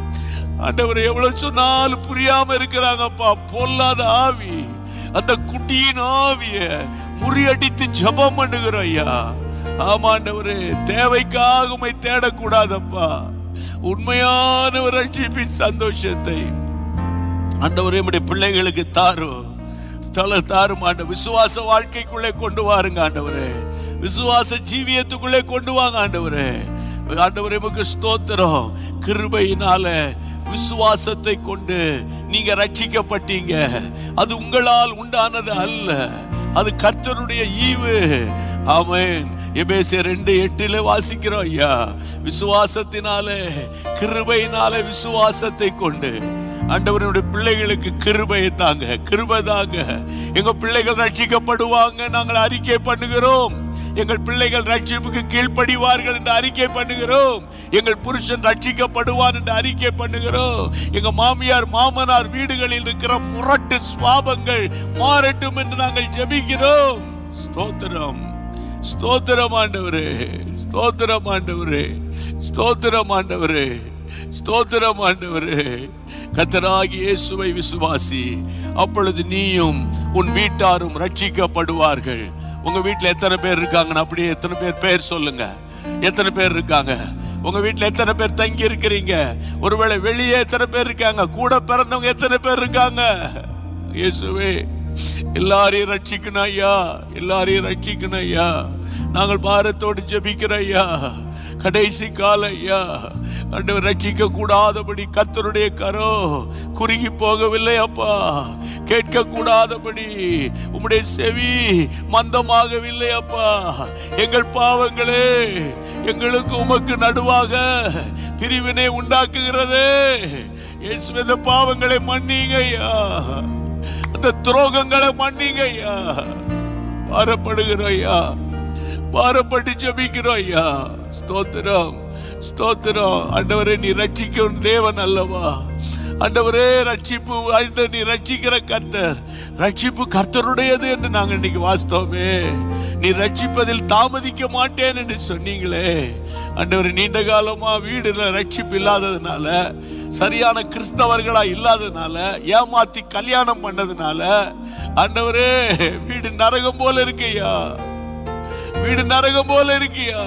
ஆண்டவர் எவ்வளவு சொன்னாலும் புரியாம இருக்கிறாங்கப்பா பொல்லாத ஆவி அந்த குட்டியின் ஆவிய முறியடித்து ஜெபம் பண்ணுகிறோம் ஐயா ஆமாண்டவரே தேவைக்காக உம்மை தேடக்கூடாதப்பா உண்மையான ஒரு ரட்சிப்பின் சந்தோஷத்தை ஆண்டவரே நம்முடைய பிள்ளைகளுக்கு தாரும் தலை தாரும் ஆண்ட விசுவாச வாழ்க்கைக்குள்ளே கொண்டு வாருங்க ஆண்டவரே விசுவாச ஜீவியத்துக்குள்ளே கொண்டு வாங்க ஆண்டவரே ஆண்டவரே உமக்கு ஸ்தோத்திரம் கிருபையினால விசுவாசத்தை கொண்டு நீங்க ரட்சிக்கப்பட்டீங்க அது உங்களால் உண்டானது அல்ல அது கர்த்தருடைய ஈவு ஆமென் எபேசியர் ரெண்டு எட்டுல வாசிக்கிறோம் ஐயா விசுவாசத்தினாலே கிருபையினாலே விசுவாசத்தை கொண்டு ஆண்டவருடைய பிள்ளைகளுக்கு கிருபையை தாங்க கிருபை தாங்க எங்க பிள்ளைகள் ரட்சிக்கப்படுவாங்க நாங்கள் அறிக்கை பண்ணுகிறோம் எங்கள் பிள்ளைகள் ரட்சிப்புக்கு கீழ்ப்படிவார்கள் என்று அறிக்கை பண்ணுகிறோம் எங்கள் புருஷன் ரட்சிக்கப்படுவான் என்று அறிக்கை பண்ணுகிறோம் எங்க மாமியார் மாமனார் வீடுகளில் இருக்கிற முரட்டு சுவாபங்கள் மாறட்டும் என்று நாங்கள் ஜெபிக்கிறோம் ஸ்தோத்திரம் ஸ்தோத்திரம் ஆண்டவரே ஸ்தோத்திரம் ஆண்டவரே ஸ்தோத்திரம் ஆண்டவரே ஸ்தோத்திரம் ஆண்டவரே கத்தராகி இயேசுவை விசுவாசி அப்பொழுது நீயும் உன் வீட்டாரும் ரட்சிக்கப்படுவார்கள் உங்க வீட்ல எத்தனை பேர் இருக்காங்கன்னு அப்படியே எத்தனை பேர் பேர் சொல்லுங்க எத்தனை பேர் இருக்காங்க உங்க வீட்ல எத்தனை பேர் தங்கி இருக்கிறீங்க ஒருவேளை வெளியே எத்தனை பேர் இருக்காங்க கூட பிறந்தவங்க எத்தனை பேர் இருக்காங்க இயேசுவே எல்லாரையும் ரட்சிக்கணும் ஐயா எல்லாரையும் ரட்சிக்கணும் ஐயா நாங்கள் பாரத்தோடு ஜெபிக்கிறோம் ஐயா கடைசி கால ஐயா ஆண்டவர் ரட்சிக்க கூடாதபடி கர்த்தருடைய கரோ குறுகி போகவில்லை அப்பா கேட்க கூடாதபடி உம்முடைய செவி மந்தமாகவில்லை அப்பா எங்கள் பாவங்களே எங்களுக்கு உமக்கு நடுவாக பிரிவினை உண்டாக்குகிறது இயேசுவே இந்த பாவங்களை மன்னிங்க ஐயா அந்த துரோகங்களை மன்னிங்க ஐயா பாரப்படுகிறோம் ஐயா பாரப்பட்டு ஜபிக்கிறோம் ஐயா ஸ்தோத்திரம் ஸ்தோத்திரம் ஆண்டவரே நீ ரட்சிக்கும் தேவன் அல்லவா ஆண்டவரே ரட்சிப்பு ஆண்ட நீ ரட்சிக்கிற கர்த்தர் ரட்சிப்பு கர்த்தருடையது என்று நாங்கள் இன்னைக்கு வாஸ்தவமே நீ ரட்சிப்பதில் தாமதிக்க மாட்டேன் என்று சொன்னீங்களே ஆண்டவர் நீண்ட காலமா வீடுல ரட்சிப்பு இல்லாததுனால சரியான கிறிஸ்தவர்களா இல்லாததுனால ஏமாத்தி கல்யாணம் பண்ணதுனால ஆண்டவரே வீடு நரகம் போல இருக்கையா வீடு நரகம் போல இருக்கியா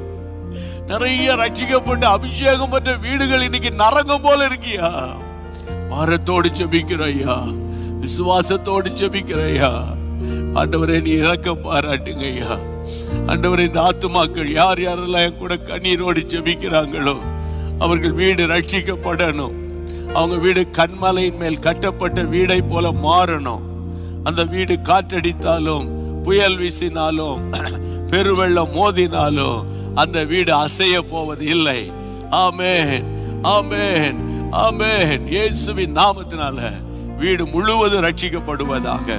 நிறைய ரட்சிக்கப்பட்ட அபிஷேகம் பெற்ற வீடுகள் இன்னைக்கு நரகம் போல இருக்கியா பாரத்தோடு ஜெபிக்கிறையா விசுவாசத்தோடு ஜெபிக்கிறையா ஆண்டவரே நீ இறக்க பாராட்டுங்க ஐயா ஆண்டவரே இந்த ஆத்துமாக்கள் யார் யாரெல்லாம் என் கூட கண்ணீரோடு ஜெபிக்கிறாங்களோ அவர்கள் வீடு ரட்சிக்கப்படணும் அவங்க வீடு கண்மலையின் மேல் கட்டப்பட்ட வீடை போல மாறணும் அந்த வீடு காற்றடித்தாலும் புயல் வீசினாலும் பெருவெள்ளம் மோதினாலும் அந்த வீடு அசைய போவது இல்லை ஆமென் ஆமென் ஆமென் இயேசுவின் நாமத்தினால வீடு முழுவதும் ரட்சிக்கப்படுவதாக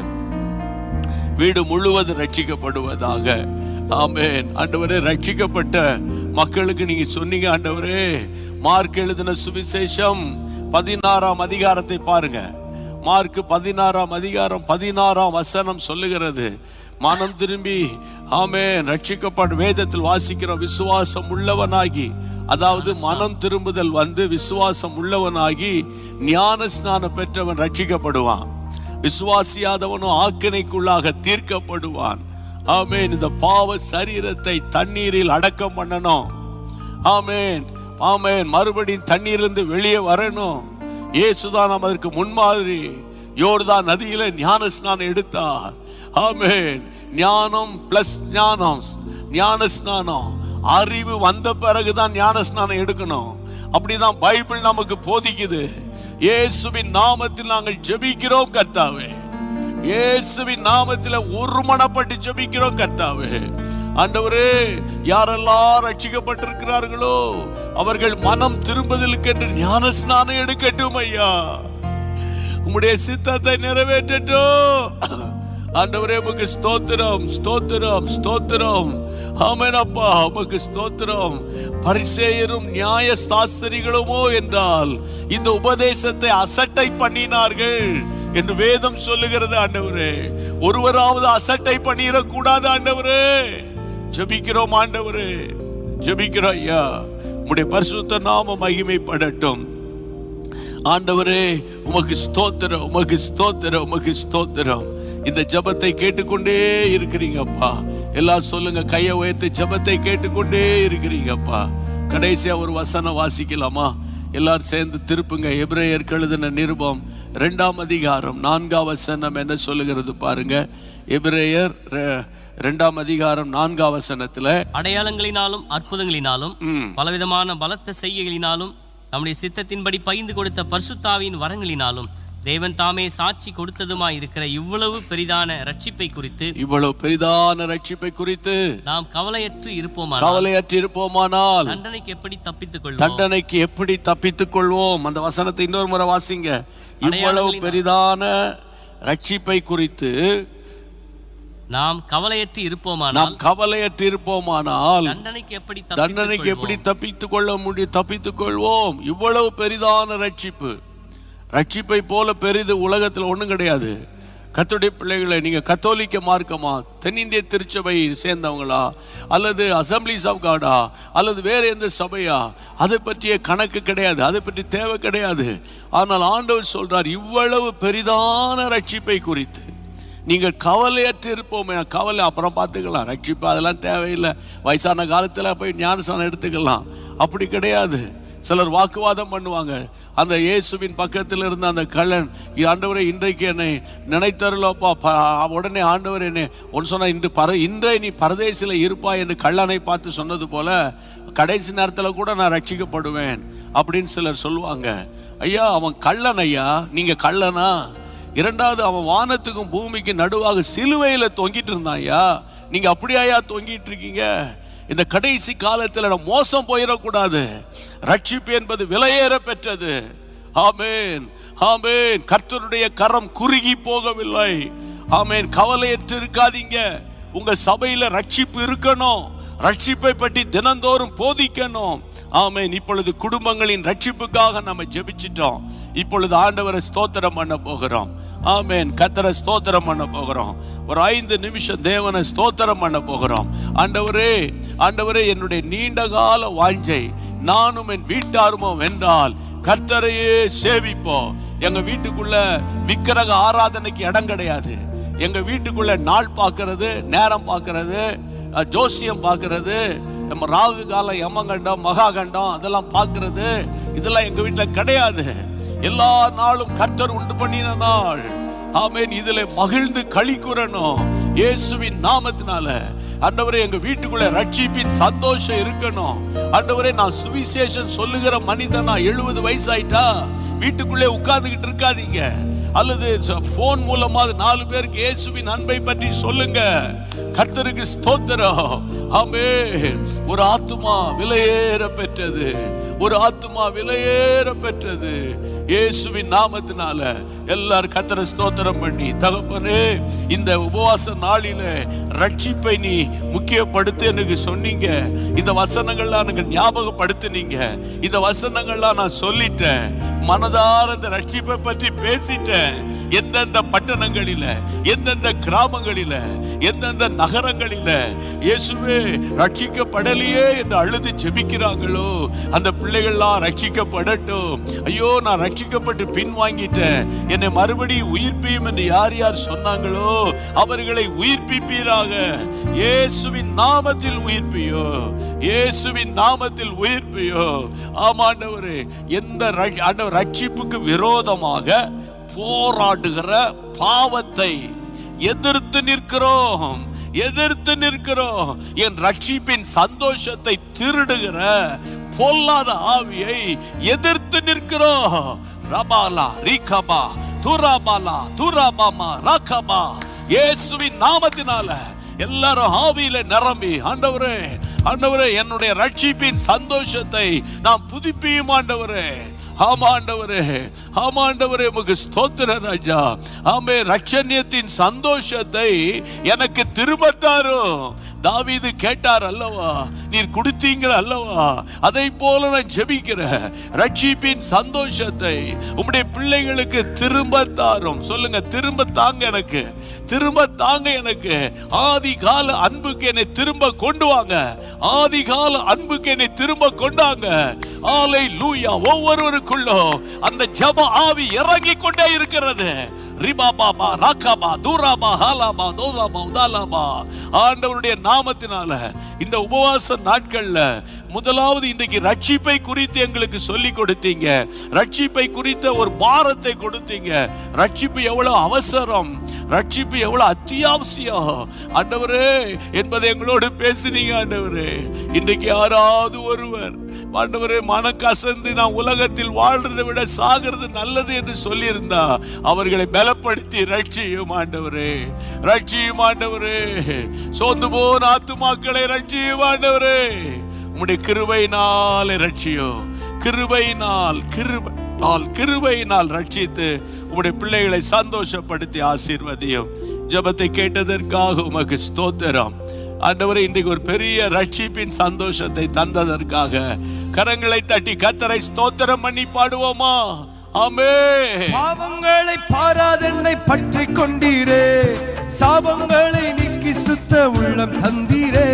வீடு முழுவதும் ரட்சிக்கப்படுவதாக ஆமென் ஆண்டவரே ரட்சிக்கப்பட்ட மக்களுக்கு நீங்க சொன்னீங்க ஆண்டவரே மார்க் எழுதின சுவிசேஷம் பதினாறாம் அதிகாரத்தை பாருங்க மார்க் பதினாறாம் அதிகாரம் பதினாறாம் வசனம் சொல்லுகிறது மனம் திரும்பி ஆமென் ரட்சிக்கப்பட்ட வேதத்தில் வாசிக்கிறோம் விசுவாசம் உள்ளவனாகி அதாவது மனம் திரும்புதல் வந்து விசுவாசம் உள்ளவனாகி ஞான ஸ்நானம் பெற்றவன் ரட்சிக்கப்படுவான் விசுவாசியாதவனும் ஆக்கினைக்குள்ளாக தீர்க்கப்படுவான் ஆமென் இந்த பாவ சரீரத்தை தண்ணீரில் அடக்கம் பண்ணணும் ஆமென் ஆமென் மறுபடியும் தண்ணீரிலிருந்து வெளியே வரணும் இயேசுதான் நாம் அதற்கு முன்மாதிரி யோர்தான் நதியில ஞான ஸ்நானம் எடுத்தார் ஆமென் ஞானம் பிளஸ் ஞானம் ஞான ஸ்நானம் அறிவு வந்த பிறகுதான் ஞான ஸ்நானம் எடுக்கணும் அப்படிதான் பைபிள் நமக்கு போதிக்குது இயேசுவின் நாமத்தில் நாங்கள் ஜெபிக்கிறோம் கர்த்தாவே இயேசுவின் நாமத்தில் ஒருமனப்பட்டு ஜெபிக்கிறோம் கர்த்தாவே ஆண்டவரே யாரெல்லாம் ரட்சிக்கப்பட்டிருக்கிறார்களோ அவர்கள் மனம் திரும்புதலுக்கென்று ஞான ஸ்நானம் எடுக்கட்டும் ஐயா உம்முடைய சித்தத்தை நிறைவேற்றட்டும் ஆண்டவரே உமக்கு ஸ்தோத்திரம் ஸ்தோத்திரம் ஸ்தோத்திரம் ஆமென் அப்பா உமக்கு ஸ்தோத்திரம் பரிசேயரும் நியாய சாஸ்திரிகளுமோ என்றால் இந்த உபதேசத்தை அசட்டை பண்ணினார்கள் என்று வேதம் சொல்லுகிறது ஆண்டவரே ஒருவராவது அசட்டை பண்ணிடக்கூடாது ஆண்டவரே ஜெபிக்கிறோம் ஆண்டவரே ஜெபிக்கிறோம் ஐயா உம்முடைய பரிசுத்த நாம மகிமைப்படட்டும் ஆண்டவரே உமக்கு ஸ்தோத்திரம் உமக்கு ஸ்தோத்திரம் உமக்கு ஸ்தோத்திரம் இந்த ஜெபத்தை கேட்டுக்கொண்டே இருக்கிறீங்கப்பா எல்லாரும் சொல்லுங்க கையை உயர்த்தி ஜெபத்தை கேட்டுக்கொண்டே இருக்கிறீங்கப்பா கடைசியா ஒரு வசனம் வாசிக்கலாமா எல்லாரும் சேர்ந்து திருப்புங்க எபிரேயர் எழுதின நிருபம் ரெண்டாம் அதிகாரம் நான்காம் வசனம் என்ன சொல்லுகிறது பாருங்க எபிரேயர் ரெ- ரெண்டாம் அதிகாரம் நான்காம் வசனத்துல அடையாளங்களினாலும் அற்புதங்களினாலும் ம். பலவிதமான பலத்த செய்கைகளினாலும் நம்முடைய சித்தத்தின்படி பகிர்ந்து கொடுத்த பரிசுத்தாவின் வரங்களினாலும் தேவன் தாமே சாட்சி கொடுத்ததுமாய் இருக்கிற இவ்வளவு பெரிதான ரட்சிப்பை குறித்து இவ்வளவு பெரிதான ரட்சிப்பை குறித்து நாம் கவலையற்று இருப்போமா கவலையற்று இருப்போமானால் தண்டனைக்கு எப்படி தப்பித்துக் கொள்வோம் தண்டனைக்கு எப்படி தப்பித்துக் கொள்வோம் அந்த வசனத்தை இன்னொரு முறை வாசிங்க இவ்வளவு பெரிதான ரட்சிப்பை குறித்து நாம் கவலையற்று இருப்போமானால் நாம் கவலையற்று இருப்போமானால் தண்டனைக்கு எப்படி தண்டனைக்கு எப்படி தப்பித்துக் தப்பித்துக் கொள்ள முடியும் தப்பித்துக் கொள்வோம் இவ்வளவு பெரிதான ரட்சிப்பு ரட்சிப்பை போல பெரிது உலகத்தில் ஒண்ணும் கிடையாது கத்தோடைய பிள்ளைகளை நீங்க கத்தோலிக்க மார்க்கமா தென்னிந்திய திருச்சபை சேர்ந்தவங்களா அல்லது அசம்பிளிஸ் ஆஃப் காடா அல்லது வேற எந்த சபையா அதை பற்றிய கணக்கு கிடையாது அதை பற்றி தேவை கிடையாது ஆனால் ஆண்டவர் சொல்றார் இவ்வளவு பெரிதான ரட்சிப்பை குறித்து நீங்கள் கவலையற்று இருப்போமே கவலை அப்புறம் பார்த்துக்கலாம் ரட்சிப்பு அதெல்லாம் தேவையில்லை வயசான காலத்தில் போய் ஞானஸ்தானம் எடுத்துக்கலாம் அப்படி கிடையாது சிலர் வாக்குவாதம் பண்ணுவாங்க அந்த இயேசுவின் பக்கத்தில் இருந்த அந்த கள்ளன் "இ- ஆண்டவரே இன்றைக்கு என்னை நினைத்தருளப்பா ப- உடனே ஆண்டவர் என்னை ஒன்று சொன்னா இன்று பர இன்றே நீ பரதேசில் இருப்பா என்று கள்ளனை பார்த்து சொன்னது போல கடைசி நேரத்தில் கூட நான் ரட்சிக்கப்படுவேன் அப்படின்னு சிலர் சொல்லுவாங்க ஐயா அவன் கள்ளன் ஐயா நீங்க கள்ளனா இரண்டாவது அவன் வானத்துக்கும் பூமிக்கும் நடுவாக சிலுவையில் தொங்கிட்டு இருந்தான் ஐயா நீங்க அப்படியாயா தொங்கிட்டு இருக்கீங்க இந்த கடைசி காலத்தில் நம்ம மோசம் போயிடக்கூடாது ரட்சிப்பு என்பது விலையேற பெற்றது ஆமேன் ஆமேன் கர்த்தருடைய கரம் குறுகி போகவில்லை ஆமேன் கவலையற்று இருக்காதீங்க உங்க சபையில ரட்சிப்பு இருக்கணும் ரட்சிப்பை பற்றி தினந்தோறும் போதிக்கணும் ஆமேன் இப்பொழுது குடும்பங்களின் ரட்சிப்புக்காக நம்ம ஜெபிச்சிட்டோம் இப்பொழுது ஆண்டவரை ஸ்தோத்திரம் பண்ண போகிறோம் ஆமேன் கத்தரை ஸ்தோத்திரம் பண்ண போகிறோம் ஒரு ஐந்து நிமிஷம் தேவனை ஸ்தோத்திரம் பண்ண போகிறோம் ஆண்டவரே ஆண்டவரே என்னுடைய நீண்ட கால வாஞ்சை நானும் என் வீட்டாருமோ வென்றால் கர்த்தரையே சேவிப்போம் எங்க வீட்டுக்குள்ள விக்கிரக ஆராதனைக்கு இடம் கிடையாது எங்க வீட்டுக்குள்ள நாள் பார்க்கறது நேரம் பார்க்கறது அஹ், ஜோசியம் பார்க்கறது நம்ம ராகு காலம் யமகண்டம் மகாகண்டம் அதெல்லாம் பார்க்கறது இதெல்லாம் எங்க வீட்டில் கிடையாது எல்லா நாளும் கர்த்தர் உண்டு பண்ணின நாள் ஆமென் இதுல மகிழ்ந்து களி கூறணும் இயேசுவின் நாமத்தினால ஆண்டவரே எங்க வீட்டுக்குள்ள ரட்சிப்பின் சந்தோஷம் இருக்கணும் ஆண்டவரே நான் சுவிசேஷம் சொல்லுகிற மனிதனா எழுபது வயசாயிட்டா வீட்டுக்குள்ளே உட்கார்ந்துகிட்டு இருக்காதீங்க அல்லது போன் மூலமா நாலு பேருக்கு இயேசுவின் அன்பை பற்றி சொல்லுங்க கர்த்தருக்கு ஸ்தோத்திரம் ஆமே ஒரு ஆத்துமா விலையேற பெற்றது ஒரு ஆத்துமா விலையேற பெற்றது இயேசுவின் நாமத்தினால எல்லாரும் கர்த்தரை ஸ்தோத்திரம் பண்ணி தகப்பனே இந்த உபவாச நாளில ரட்சிப்பை நீ முக்கியப்படுத்தி எனக்கு சொன்னீங்க இந்த வசனங்கள்லாம் எனக்கு ஞாபகப்படுத்தினீங்க இந்த வசனங்கள்லாம் நான் சொல்லிட்டேன் மனதார இந்த ரட்சிப்பை பற்றி பேசிட்டேன் எந்தெந்த பட்டணங்களில எந்தெந்த கிராமங்களில எந்தெந்த நகரங்களில இயேசுவே ரட்சிக்கப்படலையே என்று அழுது ஜெபிக்கிறாங்களோ அந்த பிள்ளைகள்லாம் ரட்சிக்கப்படட்டும் ஐயோ நான் ரட்சிக்கப்பட்டு பின் வாங்கிட்டேன் என்னை மறுபடியும் உயிர்ப்பியும் என்று யார் யார் சொன்னாங்களோ அவர்களை உயிர்ப்பிப்பீராக இயேசுவின் நாமத்தில் உயிர்ப்பியோ இயேசுவின் நாமத்தில் உயிர்ப்பியோ ஆமாண்டவரே எந்த ர- ஆண்டவர் ரட்சிப்புக்கு விரோதமாக போராடுகிற பாவத்தை எதிர்த்து நிற்கிறோம் எதிர்த்து நிற்கிறோம் என் ரட்சிப்பின் சந்தோஷத்தை திருடுகிற பொல்லாத ஆவியை எதிர்த்து நிற்கிறோம் ரபாலா ரீகபா துராபாலா துராபாமா ரகபா இயேசுவின் நாமத்தினால எல்லாரும் ஆவியில நிரம்பி ஆண்டவரே ஆண்டவரே என்னுடைய ரட்சிப்பின் சந்தோஷத்தை நான் புதுப்பியும் ஆண்டவரே ஆமா ஆண்டவரே ஆமா ஆண்டவரே உமக்கு ஸ்தோத்திர ராஜா ஆமே ரட்சண்யத்தின் சந்தோஷத்தை எனக்கு திரும்ப தாரும் தாவீது கேட்டார் அல்லவா நீர் கொடுத்தீங்கள் அல்லவா அதை போல நான் ஜெபிக்கிறேன் ரட்சிப்பின் சந்தோஷத்தை உம்முடைய பிள்ளைகளுக்கு திரும்ப தாரும் சொல்லுங்க திரும்ப தாங்க எனக்கு திரும்ப தாங்க எனக்கு ஆதி கால அன்புக்கு என்னை திரும்ப கொண்டு வாங்க ஆதி கால அன்புக்கு என்னை திரும்ப கொண்டாங்க ஆலை லூயா ஒவ்வொருவருக்குள்ளும் அந்த ஜப ஆவி இறங்கி கொண்டே இருக்கிறது ரிபாபாபா ராக்காபா தூராபா ஹாலாபா தோலாபா உதாலாபா ஆண்டவருடைய நாமத்தினால இந்த உபவாச நாட்கள்ல முதலாவது இன்றைக்கு ரட்சிப்பை குறித்து எங்களுக்கு சொல்லி கொடுத்தீங்க ரட்சிப்பை குறித்த ஒரு பாரத்தை கொடுத்தீங்க ரட்சிப்பு எவ்வளவு அவசரம் ரட்சிப்பு எவ்வளவு அத்தியாவசியம் ஆண்டவரே என்பதை எங்களோடு பேசுனீங்க ஆண்டவரே இன்றைக்கு யாராவது ஒருவர் ஆண்டவரே மனக்கசந்து நான் உலகத்தில் வாழ்றதை விட சாகிறது நல்லது என்று சொல்லியிருந்தா அவர்களை பலப்படுத்தி ரட்சியும் ஆண்டவரே ரட்சியும் ஆண்டவரே சோர்ந்து போன ஆத்துமாக்களை ரட்சியும் ஆண்டவரே உம்முடைய கிருபையினாலே ரட்சியோ கிருபையினால் கிருபை நாள் கிருபையினால் ரட்சித்து உம்முடைய பிள்ளைகளை சந்தோஷப்படுத்தி ஆசீர்வதியும் ஜெபத்தை கேட்டதற்காக உமக்கு ஸ்தோத்திரம் ஆண்டவரே இன்றைக்கு ஒரு பெரிய ரட்சிப்பின் சந்தோஷத்தை தந்ததற்காக கரங்களை தட்டி கத்தரை ஸ்தோத்திரம் பண்ணி பாடுவோமா ஆமே பாவங்களை பாராதென்னை பற்றி கொண்டீரே சாபங்களை நீக்கி சுத்த உள்ளம் தந்தீரே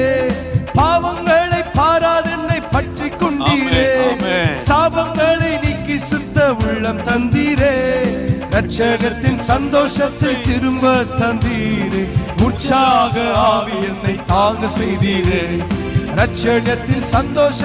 பாவங்களை பாராதென்னை பற்றி கொண்டீரே ஆமென், ஆமென். சாபங்களை நீக்கி சுத்த உள்ளம் தந்தீரே ரட்சகத்தின் சந்தோஷத்தை திரும்ப தந்தீரே உற்சாக ஆவி என்னை தாங்க செய்தீரே ரட்சகத்தின் சந்தோஷத்தை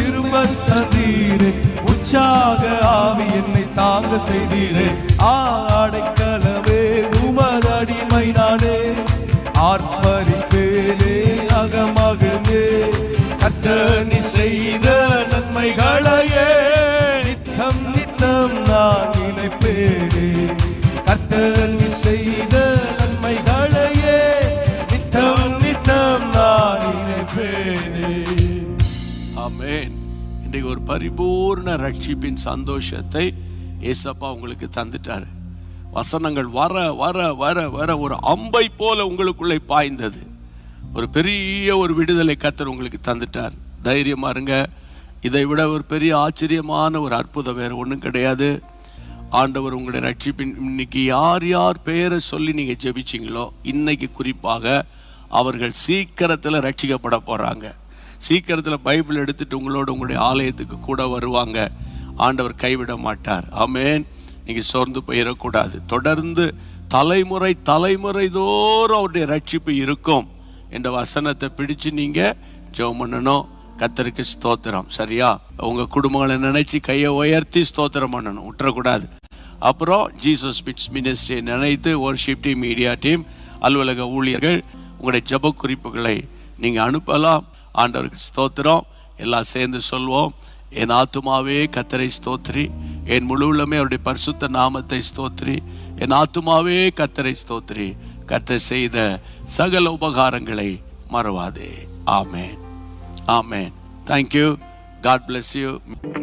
திரும்ப தந்தீரே உற்சாக ஆவி என்னை தாங்க செய்தீரே ஆடைக்கலவே உமதடிமை நானே ஆர்ப்பரிப்பேனே அகமகனே கத்தனி செய்த நன்மைகளையே நித்தம் நித்தம் நான் நினைப்பேனே கத்தனி செய்த நன்மைகளையே நித்தம் நித்தம் நான் நினைப்பேனே ஆமென் இன்றைக்கு ஒரு பரிபூர்ண ரட்சிப்பின் சந்தோஷத்தை ஏசப்பா உங்களுக்கு தந்துட்டாரு வசனங்கள் வர வர வர வர ஒரு அம்பை போல உங்களுக்குள்ளே பாய்ந்தது ஒரு பெரிய ஒரு விடுதலை கத்தர் உங்களுக்கு தந்துட்டார் தைரியமா இருங்க இதை விட ஒரு பெரிய ஆச்சரியமான ஒரு அற்புதம் வேற ஒன்றும் கிடையாது ஆண்டவர் உங்களுடைய ரட்சிப்பின் இன்னைக்கு யார் யார் பெயரை சொல்லி நீங்க ஜெபிச்சீங்களோ இன்னைக்கு குறிப்பாக அவர்கள் சீக்கிரத்தில் ரட்சிக்கப்பட போறாங்க சீக்கிரத்தில் பைபிள் எடுத்துட்டு உங்களோட உங்களுடைய ஆலயத்துக்கு கூட வருவாங்க ஆண்டவர் கைவிட மாட்டார் ஆமென் நீங்கள் சோர்ந்து போயிடக்கூடாது தொடர்ந்து தலைமுறை தலைமுறை தோறும் அவருடைய ரட்சிப்பு இருக்கும் என்ற வசனத்தை பிடிச்சு நீங்கள் ஜெபம் பண்ணணும் கத்தருக்கு ஸ்தோத்திரம் சரியா உங்க குடும்பங்களை நினைச்சு கையை உயர்த்தி ஸ்தோத்திரம் பண்ணணும் விட்டுறக்கூடாது அப்புறம் ஜீசஸ் பிட்ஸ் மினிஸ்ட்ரியை நினைத்து ஒர்ஷிப் டீம் மீடியா டீம் அலுவலக ஊழியர்கள் உங்களுடைய ஜெப குறிப்புகளை நீங்கள் அனுப்பலாம் ஆண்டவருக்கு ஸ்தோத்திரம் எல்லாம் சேர்ந்து சொல்வோம் என் ஆத்துமாவே கத்தரை ஸ்தோத்ரி என் முழுவலுமே அவருடைய பரிசுத்த நாமத்தை ஸ்தோத்ரி என் ஆத்துமாவே கத்தரை ஸ்தோத்ரி கத்தர் செய்த சகல உபகாரங்களை மறவாதே ஆமேன் ஆமேன் தேங்க்யூ காட் bless யூ